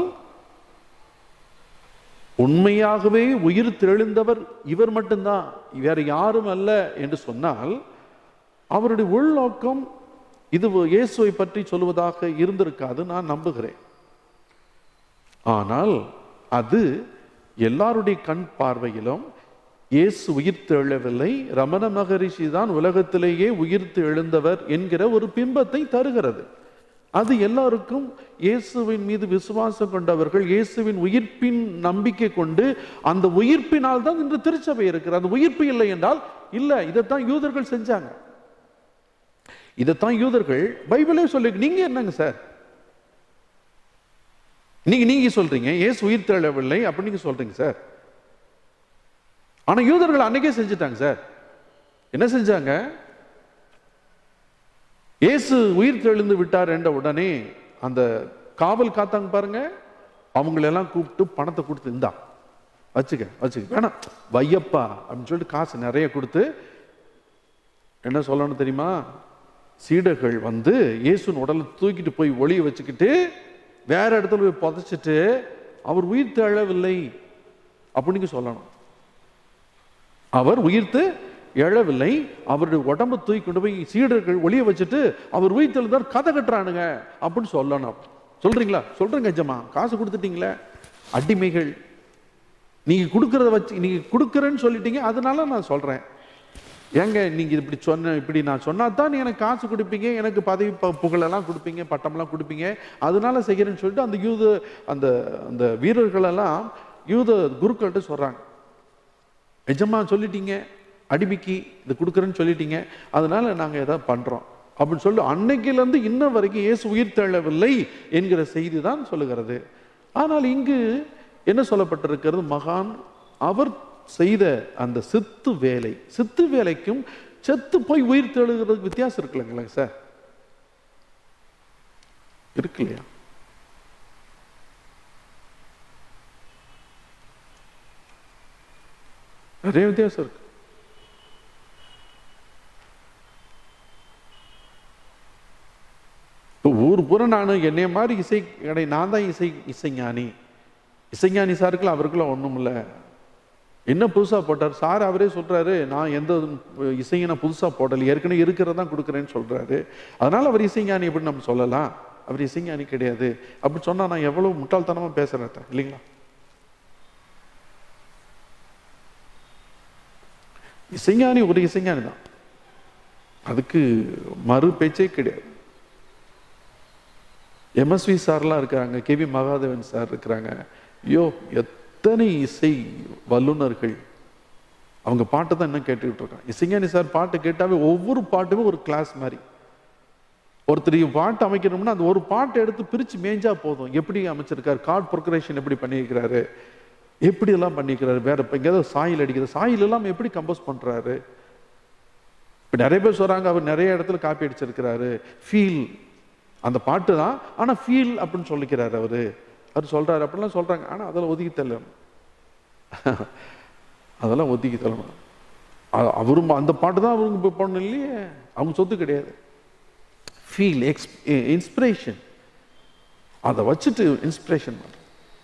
உண்மையாகவே உயிர் தெழுந்தவர் இவர் மட்டும்தான் வேற யாரும் அல்ல என்று சொன்னால் அவருடைய உள்நோக்கம் இது இயேசுவை பற்றி சொல்வதாக இருந்திருக்காது நான் நம்புகிறேன் ஆனால் அது எல்லாருடைய கண் பார்வையிலும் இயேசு உயிர்த்து எழவில்லை ரமண மகரிஷி தான் உலகத்திலேயே உயிர்த்து எழுந்தவர் என்கிற ஒரு பிம்பத்தை தருகிறது அது எல்லாருக்கும் இயேசுவின் மீது விசுவாசம் கொண்டவர்கள் இயேசுவின் உயிர்ப்பின் நம்பிக்கை கொண்டு அந்த உயிர்ப்பினால் தான் இன்று திருச்சபை இருக்கிறது அந்த உயிர்ப்பு இல்லை என்றால் இல்ல இதைத்தான் யூதர்கள் செஞ்சாங்க இதைத்தான் யூதர்கள் பைபிளே சொல்லி நீங்க என்னங்க சார் நீங்க நீங்க சொல்றீங்க ஏசு உயிர் தெழவில்லை அப்படி நீங்க சொல்றீங்க சார் ஆனா யூதர்கள் அன்னைக்கே செஞ்சுட்டாங்க சார் என்ன செஞ்சாங்க இயேசு உயிர் தெழுந்து விட்டார் என்ற உடனே அந்த காவல் காத்தாங்க பாருங்க அவங்களெல்லாம் கூப்பிட்டு பணத்தை கொடுத்து இந்தா வச்சுக்க வச்சுக்க வேணாம் வையப்பா அப்படின்னு சொல்லிட்டு காசு நிறைய கொடுத்து என்ன சொல்லணும் தெரியுமா சீடர்கள் வந்து இயேசுன் உடலை தூக்கிட்டு போய் ஒளிய வச்சுக்கிட்டு வேற இடத்துல போய் புதைச்சிட்டு அவர் உயிர் தழவில்லை அப்படின்னு சொல்லணும் அவர் உயிர்த்து எழவில்லை அவருடைய உடம்பை தூக்கி கொண்டு போய் சீடர்கள் ஒளிய வச்சுட்டு அவர் உயிர் தெழுந்தார் கதை கட்டுறானுங்க அப்படின்னு சொல்லணும் சொல்றீங்களா சொல்றேங்க எஜமா காசு கொடுத்துட்டீங்களே அடிமைகள் நீங்க கொடுக்கறத வச்சு நீங்க கொடுக்குறேன்னு சொல்லிட்டீங்க அதனால நான் சொல்றேன் ஏங்க நீங்க இப்படி சொன்ன இப்படி நான் சொன்னா தான் நீ எனக்கு காசு கொடுப்பீங்க எனக்கு பதவி ப- புகழெல்லாம் கொடுப்பீங்க பட்டம்லாம் கொடுப்பீங்க அதனால செய்கிறேன்னு சொல்லிட்டு அந்த யூத அந்த அந்த வீரர்கள் எல்லாம் யூத குருக்கள்கிட்ட சொல்றாங்க எஜமா சொல்லிட்டீங்க அடிமைக்கு இது கொடுக்குறேன்னு சொல்லிட்டீங்க அதனால நாங்க ஏதாவது பண்றோம் அப்படின்னு சொல்லி அன்னைக்கிலிருந்து இன்ன வரைக்கும் இயேசு உயிர் தள்ளவில்லை என்கிற செய்தி தான் சொல்லுகிறது ஆனால் இங்கு என்ன சொல்லப்பட்டிருக்கிறது மகான் அவர் செய்த அந்த சித்து வேலை சித்து வேலைக்கும் செத்து போய் உயிர் தெழுகிறதுக்கு வித்தியாசம் இருக்குல்லங்களா சார் இருக்கு இல்லையா நிறைய வித்தியாசம் இருக்கு இப்போ ஊர் பூரா நான் என்னைய மாதிரி இசை கடை நான் தான் இசை இசைஞானி இசைஞானி சாருக்குலாம் அவருக்குலாம் ஒன்றும் இல்லை என்ன புதுசா போட்டார் சார் அவரே சொல்றாரு நான் எந்த இசையை நான் புதுசா போடல ஏற்கனவே இருக்கிறதான் கொடுக்குறேன்னு சொல்றாரு அதனால அவர் இசைஞானி எப்படி நம்ம சொல்லலாம் அவர் இசைஞானி கிடையாது அப்படி சொன்னா நான் எவ்வளவு முட்டாள்தனமா பேசுறேன் அத்தை, இல்லைங்களா இசைஞானி ஒரு இசைஞானி தான் அதுக்கு மறு பேச்சே கிடையாது எம்எஸ்வி சார்லாம் இருக்கிறாங்க கேவி மகாதேவன் சார் இருக்கிறாங்க ஐயோ எத்தனை இசை வல்லுனர்கள் அவங்க பாட்டு தான் இன்னும் கேட்டுக்கிட்டு இருக்காங்க இசைஞானி சார் பாட்டு கேட்டாவே ஒவ்வொரு பாட்டுமே ஒரு கிளாஸ் மாதிரி ஒருத்தர் பாட்டு அமைக்கணும்னா அந்த ஒரு பாட்டை எடுத்து பிரிச்சு மேய்ஞ்சா போதும் எப்படி அமைச்சிருக்காரு கார்ட் ப்ரொக்ரேஷன் எப்படி பண்ணியிருக்கிறாரு எப்படி எல்லாம் பண்ணிக்கிறாரு வேற இப்போ எங்கேயாவது சாயில் அடிக்கிறது சாயில் எல்லாம் எப்படி கம்போஸ் பண்றாரு இப்போ நிறைய பேர் சொல்றாங்க அவர் நிறைய இடத்துல காப்பி அடிச்சிருக்கிறாரு ஃபீல் அந்த பாட்டு தான் ஆனா ஃபீல் அப்படின்னு சொல்லிக்கிறாரு அவரு அவர் சொல்றாரு அப்படிலாம் சொல்றாங்க ஆனா அதெல்லாம் ஒதுக்கி தள்ளணும் அதெல்லாம் ஒதுக்கி தள்ளணும் அ- அவரும் அந்த பாட்டு தான் அவருக்கு இப்போ பண்ணணும் இல்லையே அவங்க சொத்து கிடையாது ஃபீல் எக்ஸ் இன்ஸ்பிரேஷன் அதை வச்சுட்டு இன்ஸ்பிரேஷன் பண்ற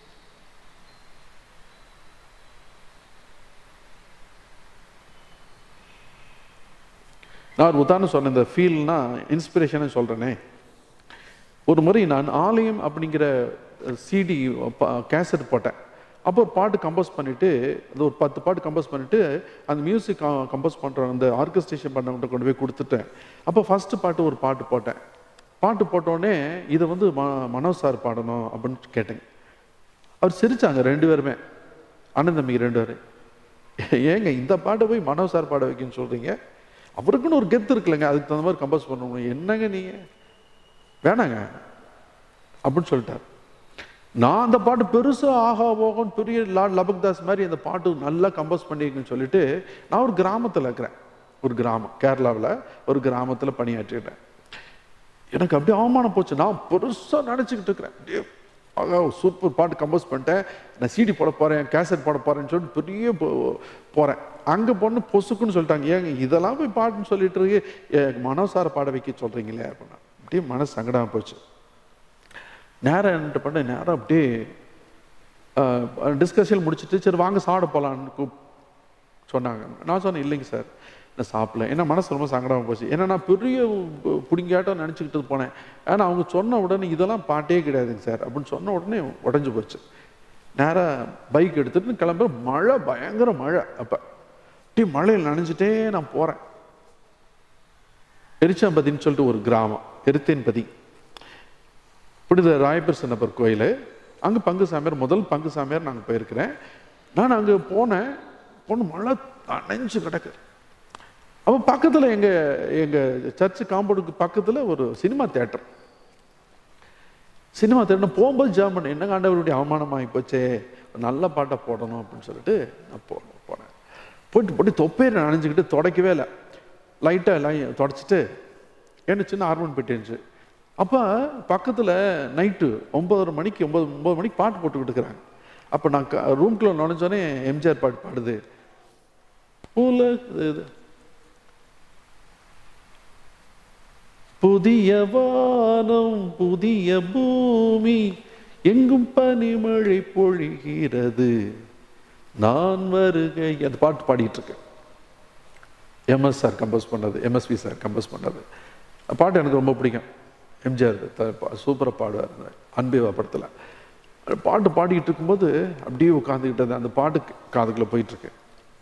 நான் ஒரு உதாரணம் சொன்னேன் இந்த ஃபீல்னா இன்ஸ்பிரேஷனை சொல்றேனே ஒரு முறை நான் ஆலயம் அப்படிங்கிற சிடி கேசட் போட்டேன் அப்போ ஒரு பாட்டு கம்போஸ் பண்ணிட்டு அது ஒரு பத்து பாட்டு கம்போஸ் பண்ணிட்டு அந்த மியூசிக் கம்போஸ் பண்ற அந்த ஆர்கஸ்ட்ரேஷன் பண்ணவங்கிட்ட கொண்டு போய் கொடுத்துட்டேன் அப்போ ஃபர்ஸ்ட் பாட்டு ஒரு பாட்டு போட்டேன் பாட்டு போட்டோடனே இதை வந்து ம மனோஜ் சார் பாடணும் அப்படின்னு கேட்டேன் அவர் சிரிச்சாங்க ரெண்டு பேருமே அண்ணன் தம்பிக்கு ரெண்டு பேரும் ஏங்க இந்த பாட்டை போய் மனோஜ் சார் பாட வைக்கன்னு சொல்றீங்க அவருக்குன்னு ஒரு கெத்து இருக்குல்லங்க அதுக்கு தகுந்த மாதிரி கம்போஸ் பண்ணணும் என்னங்க நீங்க வேணாங்க அப்படின்னு சொல்லிட்டார் நான் அந்த பாட்டு பெருசா ஆஹா போகும் பெரிய லார்ட் லபக்தாஸ் மாதிரி அந்த பாட்டு நல்லா கம்போஸ் பண்ணிருக்குன்னு சொல்லிட்டு நான் ஒரு கிராமத்துல இருக்கிறேன் ஒரு கிராமம் கேரளாவில் ஒரு கிராமத்துல பணியாற்றிட்டேன் எனக்கு அப்படியே அவமானம் போச்சு நான் பெருசா நினைச்சுக்கிட்டு இருக்கிறேன் அப்படியே, ஆகா சூப்பர் பாட்டு கம்போஸ் பண்ணிட்டேன் நான் சிடி போட போறேன் கேசட் போட போறேன்னு சொல்லிட்டு பெரிய போ- போறேன் அங்க பொண்ணு பொசுக்குன்னு சொல்லிட்டாங்க ஏங்க இதெல்லாம் போய் பாட்டுன்னு சொல்லிட்டு இருக்கு ஏ, மனோசார பாட வைக்க சொல்றீங்களே அப்படின்னா அப்படியே மனசு சங்கடமா போச்சு நேரம் என்ன பண்ண நேரம் அப்படியே டிஸ்கஷன் முடிச்சிட்டு சரி வாங்க சாப்பிட போலான்னு கூப் சொன்னாங்க நான் சொன்னேன் இல்லைங்க சார் நான் சாப்பிடல ஏன்னா மனசு ரொம்ப சங்கடமா போச்சு ஏன்னா நான் பெரிய பு- புடிங்காட்டம் நினச்சிக்கிட்டு போனேன் ஆனால் அவங்க சொன்ன உடனே இதெல்லாம் பாட்டே கிடையாதுங்க சார் அப்படின்னு சொன்ன உடனே உடஞ்சு போச்சு நேராக பைக் எடுத்துட்டு கிளம்புற மழை பயங்கர மழை அப்போ அப்படியே மழையில் நனைஞ்சிட்டே நான் போகிறேன் எரிச்சாம்பதின்னு சொல்லிட்டு ஒரு கிராமம் எரித்தேன்பதி புனித ராயப்பர் நபர் கோயில் அங்கே பங்கு சாமியார் முதல் பங்கு சாமியார் நாங்கள் போயிருக்கிறேன் நான் அங்கே போனேன் பொண்ணு மழை நனைஞ்சு கிடக்கு அப்போ பக்கத்தில் எங்கள் எங்கள் சர்ச்சு காம்பவுண்டுக்கு பக்கத்தில் ஒரு சினிமா தேட்டர் சினிமா தேட்டர் போகும்போது ஜெர்மன் என்னங்க ஆண்டவருடைய அவமானமாகி போச்சே ஒரு நல்ல பாட்டை போடணும் அப்படின்னு சொல்லிட்டு நான் போ போனேன் போயிட்டு போட்டு தொப்பையை நனைஞ்சுக்கிட்டு துடைக்கவே இல்லை லைட்டாக எல்லாம் தொடச்சிட்டு என்ன சின்ன ஹார்மோன் பெட்டிருந்துச்சு அப்போ பக்கத்தில் நைட்டு ஒம்பதரை மணிக்கு ஒம்பது ஒம்பது மணிக்கு பாட்டு போட்டுக்கிட்டு இருக்கிறாங்க அப்போ நான் ரூம்குள்ளே நுழைஞ்சோடனே எம்ஜிஆர் பாட்டு பாடுது உலக இது புதிய வானம் புதிய பூமி எங்கும் பனிமழை பொழிகிறது நான் வருகை அந்த பாட்டு பாடிட்டு இருக்கேன் எம்எஸ் சார் கம்போஸ் பண்ணது எம்எஸ்வி சார் கம்போஸ் பண்ணது அந்த பாட்டு எனக்கு ரொம்ப பிடிக்கும் எம்ஜிஆர் சூப்பராக பாடுவார் அந்த அன்பேவா படத்தில் அந்த பாட்டு பாடிக்கிட்டு இருக்கும்போது அப்படியே உட்காந்துக்கிட்டது அந்த பாட்டு காதுக்குள்ள போயிட்டு இருக்கு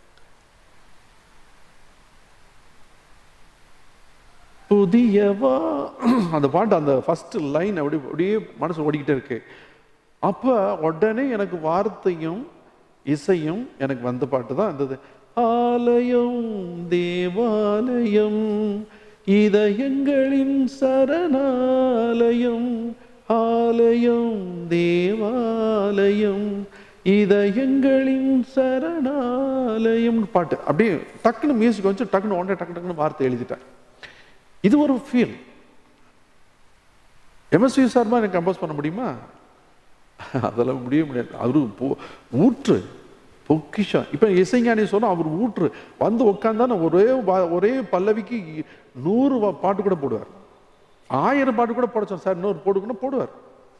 புதியவா அந்த பாட்டு அந்த ஃபர்ஸ்ட் லைன் அப்படி அப்படியே மனசு ஓடிக்கிட்டே இருக்கு அப்ப உடனே எனக்கு வார்த்தையும் இசையும் எனக்கு வந்த பாட்டு தான் இருந்தது ஆலயம் தேவாலயம் இதயங்களின் சரணாலயம் ஆலயம் தேவாலயம் இதயங்களின் சரணாலயம் பாட்டு அப்படியே டக்குன்னு மியூசிக் வந்து டக்குன்னு ஒன்றே டக்கு டக்குன்னு வார்த்தை எழுதிட்டேன் இது ஒரு ஃபீல் எம்எஸ்வி சார் எனக்கு கம்போஸ் பண்ண முடியுமா அதெல்லாம் முடிய முடியாது அவரு பொ- ஊற்று பொக்கிஷம் இப்போ இசைஞானி சொன்னா அவர் ஊற்று வந்து உட்காந்தான ஒரே வா- ஒரே பல்லவிக்கு நூறு வா- பாட்டு கூட போடுவார் ஆயிரம் பாட்டு கூட போட சொன்ன சார் இன்னொரு போடுக்குன்னா போடுவார்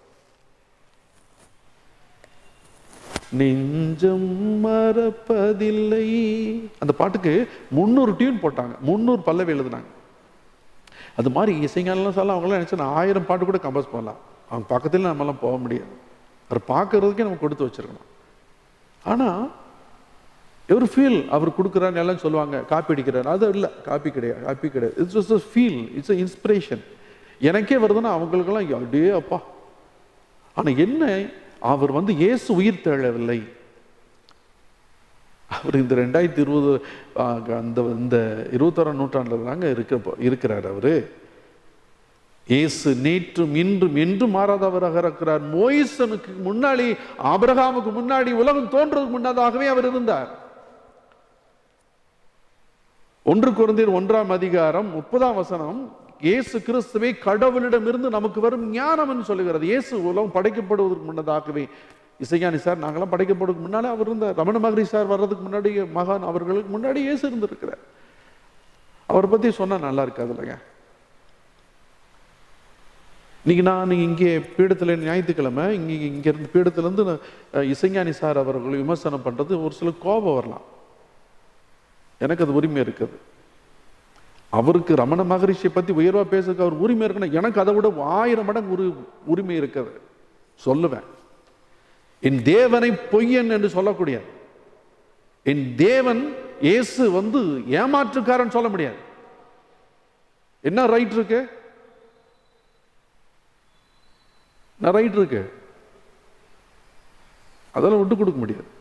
நெஞ்சம் மறப்பதில்லை அந்த பாட்டுக்கு முந்நூறு டியூன் போட்டாங்க முந்நூறு பல்லவி எழுதுனாங்க அது மாதிரி இசைஞானெல்லாம் சொல்ல அவங்களாம் நினச்சா நான் ஆயிரம் பாட்டு கூட கம்போஸ் பண்ணலாம் அவங்க பக்கத்தில் நம்மலாம் போக முடியாது அவர் பார்க்கறதுக்கே நம்ம கொடுத்து வச்சிருக்கணும் ஆனால் ஒரு ஃபீல் அவர் கொடுக்குறாரு எல்லாம் சொல்லுவாங்க காப்பி அடிக்கிறார் அது இல்லை காப்பி கிடையாது காப்பி கிடையாது it's just a feel it's a inspiration எனக்கே வருதுன்னா அவங்களுக்கெல்லாம் அப்படியே அப்பா ஆனால் என்ன அவர் வந்து இயேசு உயிர் தெழவில்லை அவர் இந்த ரெண்டாயிரத்தி இருபது ஆ, அந்த இந்த இருபத்தோராம் நூற்றாண்டுல தாங்க இருக்க இருக்கிறார் அவரு இயேசு நேற்றும் இன்றும் என்றும் மாறாதவராக இருக்கிறார் மோயிசனுக்கு முன்னாடி ஆபிரகாமுக்கு முன்னாடி உலகம் தோன்றதுக்கு முன்னதாகவே அவர் இருந்தார் ஒன்று குருந்தீர் ஒன்றாம் அதிகாரம் முப்பதாம் வசனம் இயேசு கிறிஸ்துவை கடவுளிடமிருந்து நமக்கு வரும் ஞானம் என்று சொல்லுகிறது இயேசு உலகம் படைக்கப்படுவதற்கு முன்னதாகவே இசைஞானி சார் நாங்களாம் படைக்கப்படுவதற்கு முன்னாலே அவர் இருந்தார் ரமண மகரி சார் வர்றதுக்கு முன்னாடி மகான் அவர்களுக்கு முன்னாடி இயேசு இருந்திருக்கிறார் அவரை பத்தி சொன்னா நல்லா இருக்காது இல்லைங்க இன்னைக்கு நான் இங்கே பீடத்தில் ஞாயிற்றுக்கிழமை இங்கே இங்க இருந்து பீடத்திலேருந்து இசைஞானி சார் அவர்கள் விமர்சனம் பண்றது ஒரு சில கோபம் வரலாம் எனக்கு அது உரிமை இருக்குது அவருக்கு ரமண மகரிஷியை பத்தி உயர்வா பேசுறதுக்கு அவர் உரிமை இருக்குன்னா எனக்கு அதை விட ஆயிரம் மடங்கு உரி உரிமை இருக்குது சொல்லுவேன் என் தேவனை பொய்யன் என்று சொல்லக்கூடிய என் தேவன் இயேசு வந்து ஏமாற்றுக்காரன் சொல்ல முடியாது என்ன ரைட் இருக்கு என்ன ரைட் இருக்கு அதெல்லாம் விட்டு கொடுக்க முடியாது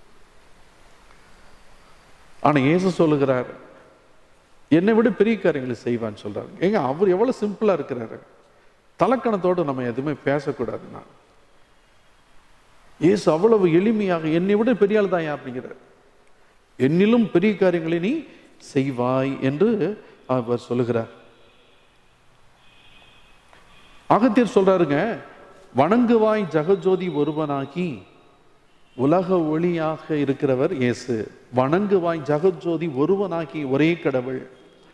ஆனா இயேசு சொல்லுகிறார் என்னை விட பெரிய காரியங்களை செய்வான்னு சொல்றாரு ஏங்க அவர் எவ்வளவு சிம்பிளா இருக்கிறாரு தலக்கணத்தோடு நம்ம எதுவுமே பேசக்கூடாதுன்னா இயேசு அவ்வளவு எளிமையாக என்னை விட பெரிய ஆள் தான் அப்படிங்கிறார் என்னிலும் பெரிய காரியங்களை நீ செய்வாய் என்று அவர் சொல்லுகிறார் அகத்தியர் சொல்றாருங்க வணங்குவாய் ஜெகஜோதி ஒருவனாகி உலக ஒளியாக இருக்கிறவர் இயேசு வணங்குவாய் ஜெகஜோதி ஒருவனாகி ஒரே கடவுள்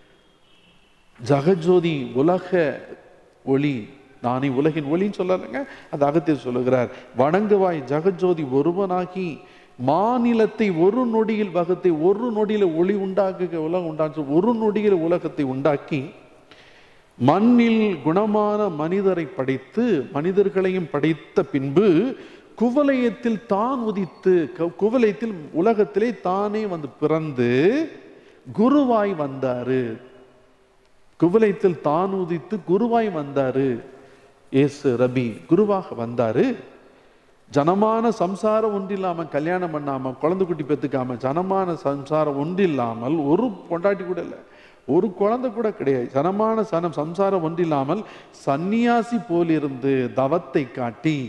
ஜெகஜோதி உலக ஒளி நானே உலகின் ஒளின்னு சொல்லாருங்க அது அகத்தியர் சொல்லுகிறார் வணங்குவாய் ஜெகஜோதி ஒருவனாகி மாநிலத்தை ஒரு நொடியில் வகுத்தை ஒரு நொடியில ஒளி உண்டாக்குக உலகம் உண்டாச்சு ஒரு நொடியில் உலகத்தை உண்டாக்கி மண்ணில் குணமான மனிதரை படைத்து மனிதர்களையும் படைத்த பின்பு குவலயத்தில் தான் உதித்து கு- குவலயத்தில் உலகத்திலே தானே வந்து பிறந்து குருவாய் வந்தாரு குவலயத்தில் தான் உதித்து குருவாய் வந்தாரு இயேசு ரபி குருவாக வந்தாரு ஜனமான சம்சாரம் ஒன்றில்லாம கல்யாணம் பண்ணாம குழந்தை குட்டி பெத்துக்காம ஜனமான சம்சாரம் ஒன்றில்லாமல் ஒரு பொண்டாட்டி கூட இல்லை ஒரு குழந்தை கூட கிடையாது ஜனமான சனம் சம்சாரம் ஒன்றில்லாமல் சந்நியாசி போலிருந்து தவத்தை காட்டி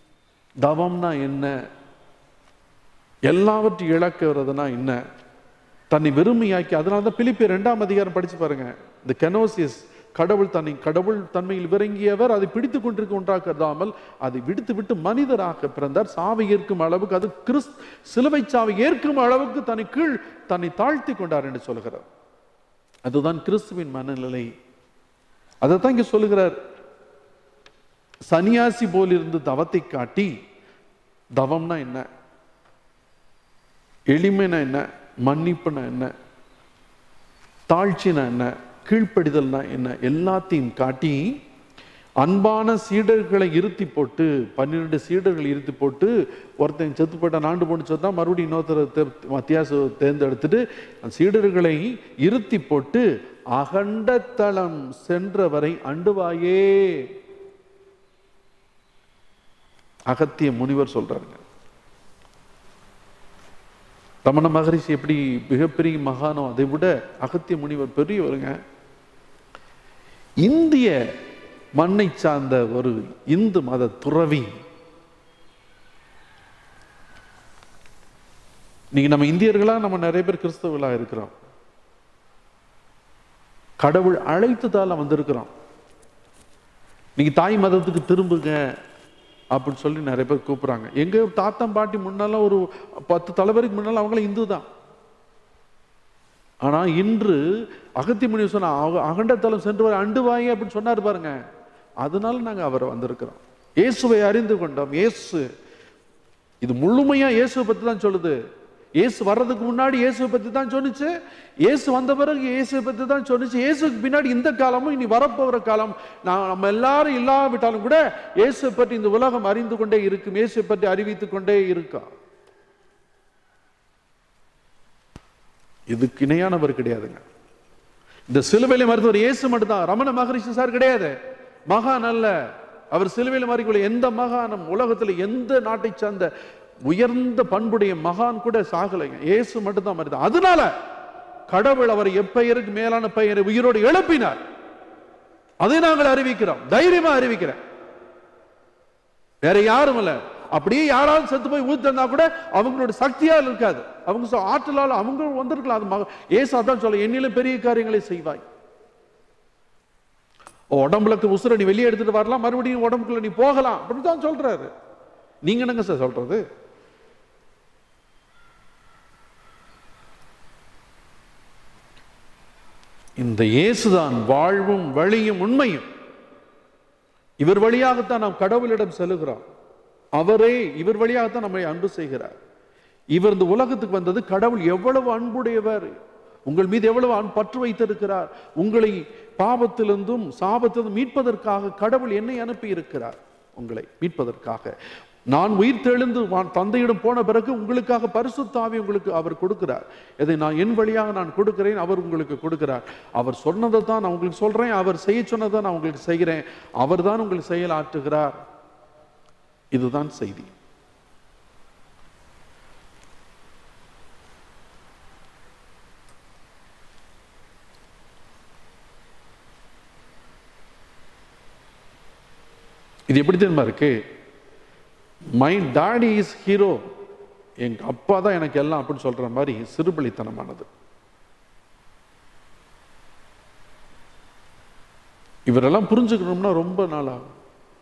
தவம்னா என்ன எல்லாவற்றையும் இழக்கிறதுனா என்ன தன்னை வெறுமையாக்கி அதனால தான் பிலிப்பியர் இரண்டாம் அதிகாரம் படிச்சு பாருங்க இந்த கெனோசியஸ் கடவுள் தன்னை கடவுள் தன்மையில் விளங்கியவர் அதை பிடித்து கொண்டிருக்க ஒன்றாக கருதாமல் அதை விடுத்து விட்டு மனிதராக பிறந்தார் சாவை ஏற்கும் அளவுக்கு அது கிறிஸ் சிலுவை சாவை ஏற்கும் அளவுக்கு தன்னை கீழ் தன்னை தாழ்த்தி கொண்டார் என்று சொல்கிறார் அதுதான் கிறிஸ்துவின் மனநிலை அதைத்தான் இங்க சொல்லுகிறார் சன்னியாசி போலிருந்து தவத்தை காட்டி தவம்னா என்ன எளிமைனா என்ன மன்னிப்புனா என்ன தாழ்ச்சினா என்ன கீழ்ப்படிதல்னா என்ன எல்லாத்தையும் காட்டி அன்பான சீடர்களை இருத்தி போட்டு பன்னிரெண்டு சீடர்கள் இருத்தி போட்டு ஒருத்தன் செத்து போயிட்டான் ஆண்டு போட்டு சொன்னா மறுபடியும் இன்னொருத்தர் மத்தியாச தேர்ந்தெடுத்துட்டு அந்த சீடர்களை இருத்தி போட்டு அகண்ட தளம் சென்றவரை அண்டுவாயே அகத்திய முனிவர் சொல்றாருங்க ரமண மகரிஷி எப்படி மிகப்பெரிய மகானோ அதை விட அகத்திய முனிவர் பெரியவருங்க இந்திய மண்ணை சார்ந்த ஒரு இந்து மத துறவி நீங்க நம்ம இந்தியர்களா நம்ம நிறைய பேர் கிறிஸ்தவர்களா இருக்கிறோம் கடவுள் அழைத்ததால வந்திருக்கிறோம் நீங்க தாய் மதத்துக்கு திரும்புங்க அப்படின்னு சொல்லி நிறைய பேர் கூப்பிடுறாங்க எங்க தாத்தம் பாட்டி முன்னால ஒரு பத்து தலைவருக்கு முன்னால அவங்கள இந்து தான் ஆனா இன்று அகத்தி முனி சொன்ன "அக- அகண்டத்தலம் சென்று வர அண்டு வாங்கி அப்படின்னு சொன்னாரு பாருங்க அதனால நாங்க அவரை வந்திருக்கிறோம் இயேசுவை அறிந்து கொண்டோம் இயேசு இது முழுமையா இயேசுவை பத்தி தான் சொல்லுது இயேசு வர்றதுக்கு முன்னாடி இயேசுவை பத்தி தான் சொன்னுச்சு இயேசு வந்த பிறகு இயேசுவை பத்தி தான் சொன்னுச்சு இயேசுக்கு பின்னாடி இந்த காலமும் இனி வரப்போகிற காலம் நான் நம்ம எல்லாரும் இல்லாவிட்டாலும் கூட இயேசுவை பற்றி இந்த உலகம் அறிந்து கொண்டே இருக்கும் இயேசுவை பற்றி அறிவித்துக் கொண்டே இருக்கா இதுக்கு இணையானவர் கிடையாதுங்க இந்த சிலுவையில மருத்துவர் இயேசு மட்டும்தான் ரமண மகரிஷி சார் கிடையாது மகான் அல்ல அவர் சிலுவையில் மறிக்கொள்ள எந்த மகானும் உலகத்துல எந்த நாட்டை சார்ந்த உயர்ந்த பண்புடைய மகான் கூட சாகலைங்க இயேசு மட்டும்தான் மறித்தார் அதனால கடவுள் அவர் எப்பெயருக்கு மேலான பெயரை உயிரோடு எழுப்பினார் அதை நாங்கள் அறிவிக்கிறோம் தைரியமா அறிவிக்கிறேன் வேற யாரும் இல்ல அப்படியே யாராவது செத்து போய் ஊத்துனா கூட அவங்களோட சக்தியால் இருக்காது அவங்க சொ- ஆற்றலால் அவங்க வந்திருக்கலாம் அது மக ஏசு அதான் சொல்ல என்னிலும் பெரிய காரியங்களை செய்வாய் உடம்புல உசுர நீ வெளியே எடுத்துட்டு வரலாம் மறுபடியும் உடம்புக்குள்ள நீ போகலாம் அப்படின்னு தான் சொல்றாரு நீங்க என்னங்க சார் சொல்றது இந்த இயேசுதான் வாழ்வும் வழியும் உண்மையும் இவர் வழியாகத்தான் நாம் கடவுளிடம் செல்லுகிறோம் அவரே இவர் வழியாகத்தான் நம்மை அன்பு செய்கிறார் இவர் இந்த உலகத்துக்கு வந்தது கடவுள் எவ்வளவு அன்புடையவர் உங்கள் மீது எவ்வளவு அன்பு பற்று வைத்திருக்கிறார் உங்களை பாவத்திலிருந்தும் சாபத்திலிருந்தும் மீட்பதற்காக கடவுள் என்னை அனுப்பி இருக்கிறார் உங்களை மீட்பதற்காக நான் உயிர் தெழுந்து வான் தந்தையிடம் போன பிறகு உங்களுக்காக பரிசுத்தாவி உங்களுக்கு அவர் கொடுக்கிறார் இதை நான் என் வழியாக நான் கொடுக்கிறேன் அவர் உங்களுக்கு கொடுக்கிறார் அவர் சொன்னதை தான் நான் உங்களுக்கு சொல்றேன் அவர் செய்ய சொன்னதை நான் உங்களுக்கு செய்கிறேன் அவர் தான் உங்களுக்கு செயல் ஆற்றுகிறார் இதுதான் செய்தி இது எப்படி தெரியுமா இருக்கு மை டாடி இஸ் ஹீரோ எங்க அப்பா தான் எனக்கு எல்லாம் அப்படின்னு சொல்ற மாதிரி சிறுபலித்தனமானது இவரெல்லாம் புரிஞ்சுக்கணும்னா ரொம்ப நாள் ஆகும்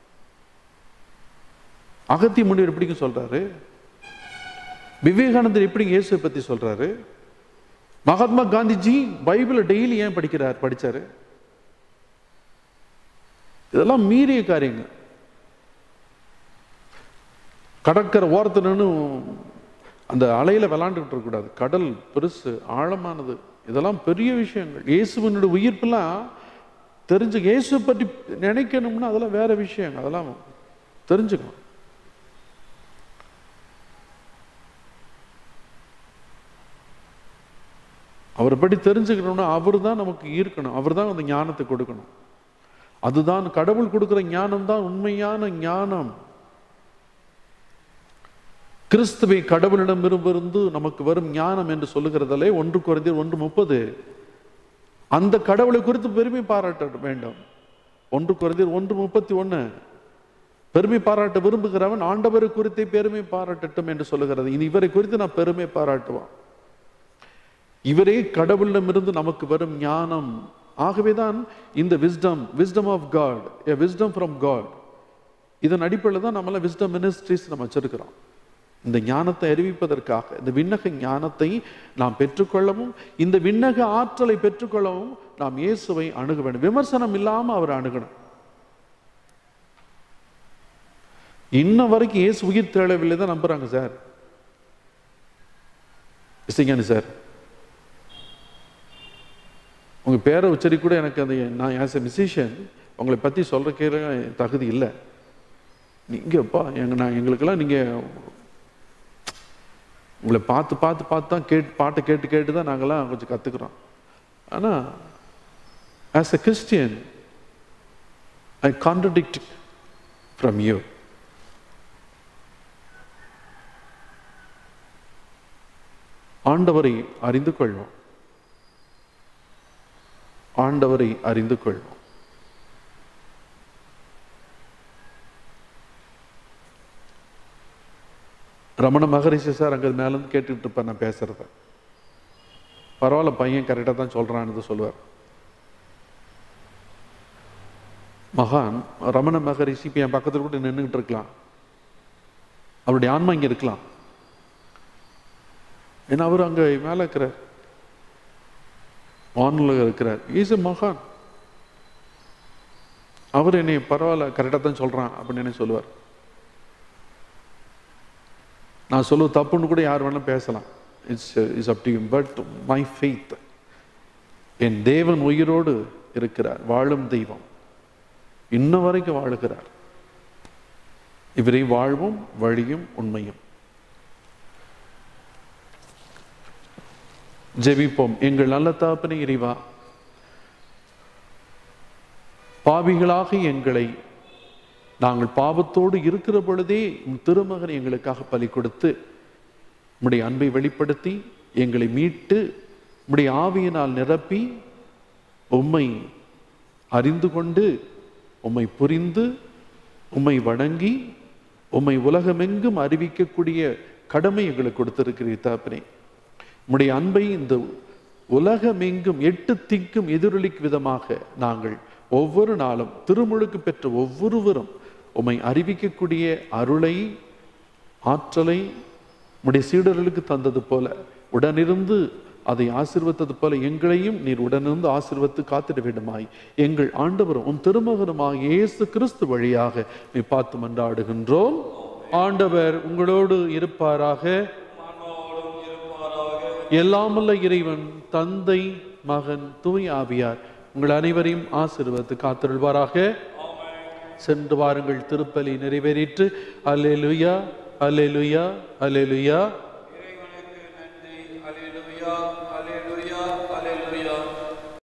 அகத்திய முனிவர் எப்படிங்க சொல்றாரு விவேகானந்தர் எப்படி இயேசுவை பத்தி சொல்றாரு மகாத்மா காந்திஜி பைபிளை டெய்லி ஏன் படிக்கிறார் படிச்சாரு இதெல்லாம் மீறிய காரியங்க கடற்கரை ஓரத்துல நின்னு அந்த அலையில விளாண்டுக்கிட்டு இருக்கக்கூடாது கடல் பெருசு ஆழமானது இதெல்லாம் பெரிய விஷயங்கள் இயேசுவனுடைய உயிர்ப்பெல்லாம் தெரிஞ்சு இயேசுவை பற்றி நினைக்கணும்னா அதெல்லாம் வேற விஷயங்க அதெல்லாம் தெரிஞ்சுக்கணும் அவரை பற்றி தெரிஞ்சுக்கணும்னா அவர் தான் நமக்கு ஈர்க்கணும் அவர் தான் அந்த ஞானத்தை கொடுக்கணும் அதுதான் கடவுள் கொடுக்கிற ஞானம் தான் உண்மையான ஞானம் கிறிஸ்துவை கடவுளிடமிருந்து நமக்கு வரும் ஞானம் என்று சொல்லுகிறதிலே ஒன்று குறைந்த ஒன்று முப்பது அந்த கடவுளை குறித்து பெருமை பாராட்ட வேண்டும் ஒன்று குறைந்த ஒன்று முப்பத்தி ஒன்று பெருமை பாராட்ட விரும்புகிறவன் ஆண்டவரை குறித்து பெருமை பாராட்டட்டும் என்று சொல்லுகிறது இனி இவரை குறித்து நான் பெருமை பாராட்டுவான் இவரே கடவுளிடமிருந்து நமக்கு வரும் ஞானம் ஆகவேதான் இந்த wisdom wisdom of God a wisdom from God இதன் அடிப்படையில் தான் நம்மளாம் விஸ்டம் மினிஸ்ட்ரிஸ் நம்ம வச்சிருக்கிறோம் இந்த ஞானத்தை அறிவிப்பதற்காக இந்த விண்ணக ஞானத்தை நாம் பெற்றுக்கொள்ளவும் இந்த விண்ணக ஆற்றலை பெற்றுக்கொள்ளவும் நாம் இயேசுவை அணுக வேண்டும் விமர்சனம் இல்லாம அவர் அணுகணும் இன்ன வரைக்கும் இயேசு உயிர் தேழவில்லை தான் நம்புறாங்க சார் இசைஞானி சார் உங்க பேரை உச்சரி கூட எனக்கு அந்த நான் ஆஸ் எ மியூசிஷியன் உங்களை பத்தி சொல்றக்கே தகுதி இல்லை நீங்கப்பா எங்க நான் எங்களுக்கெல்லாம் நீங்க உங்களை பார்த்து பார்த்து பார்த்து தான் கேட்டு பாட்டை கேட்டு கேட்டு தான் நாங்கெல்லாம் கொஞ்சம் கத்துக்கிறோம் ஆனா as a Christian I contradict from you ஆண்டவரை அறிந்து கொள்வோம் ஆண்டவரை அறிந்து கொள்வோம் ரமண மகரிஷி சார் அங்கே மேலேருந்து கேட்டுக்கிட்டு இருப்பேன் நான் பேசுறத பரவாயில்ல பையன் கரெக்டாக தான் சொல்றான்னு சொல்லுவார் மகான் ரமண மகரிஷி இப்போ என் பக்கத்தில் கூட நின்றுக்கிட்டு இருக்கலாம் அவருடைய ஆன்மா இங்கே இருக்கலாம் ஏன்னா அவர் அங்கே மேலே இருக்கிறார் வானில் இருக்கிறார் இஸ் எ மகான் அவர் என்னை பரவாயில்ல கரெக்டாக தான் சொல்றான் அப்படின்னு என்ன சொல்லுவார் நான் சொல்லுவது தப்புன்னு கூட யார் வேணாலும் பேசலாம் it's is up to but my faith என் தேவன் உயிரோடு இருக்கிறார் வாழும் தெய்வம் இன்ன வரைக்கும் வாழுகிறார் இவரை வாழ்வும் வழியும் உண்மையும் ஜெபிப்போம் எங்கள் நல்ல தாப்பனை இறைவா பாவிகளாக எங்களை நாங்கள் பாவத்தோடு இருக்கிற பொழுதே உம் திருமகன் எங்களுக்காக பலி கொடுத்து உம்முடைய அன்பை வெளிப்படுத்தி எங்களை மீட்டு உம்முடைய ஆவியினால் நிரப்பி உம்மை அறிந்து கொண்டு உம்மை புரிந்து உம்மை வணங்கி உம்மை உலகமெங்கும் அறிவிக்கக்கூடிய கடமை எங்களுக்கு கொடுத்திருக்கிறீர் தாப்பனே உம்முடைய அன்பை இந்த உலகமெங்கும் எட்டு திக்கும் எதிரொலிக்கும் விதமாக நாங்கள் ஒவ்வொரு நாளும் திருமுழுக்கு பெற்ற ஒவ்வொருவரும் உம்மை அறிவிக்கக்கூடிய அருளை ஆற்றலை உம்முடைய சீடர்களுக்கு தந்தது போல உடனிருந்து அதை ஆசிர்வத்தது போல எங்களையும் நீர் உடனிருந்து ஆசிர்வத்து காத்திட வேண்டுமாய் எங்கள் ஆண்டவரும் உம் திருமகனுமாக இயேசு கிறிஸ்து வழியாக நீ பார்த்து மன்றாடுகின்றோம் ஆண்டவர் உங்களோடு இருப்பாராக ஆன்மாவோடும் இருப்பாராக எல்லாமல்ல இறைவன் தந்தை மகன் தூய் ஆவியார் உங்கள் அனைவரையும் ஆசீர்வதித்து காத்திருள்வாராக சென்று வாருங்கள் திருப்பலி நிறைவேறிற்று அல்லேலுயா அல்லேலுயா அல்லேலுயா இறைவனுக்கு நன்றி அல்லேலூயா அல்லேலூயா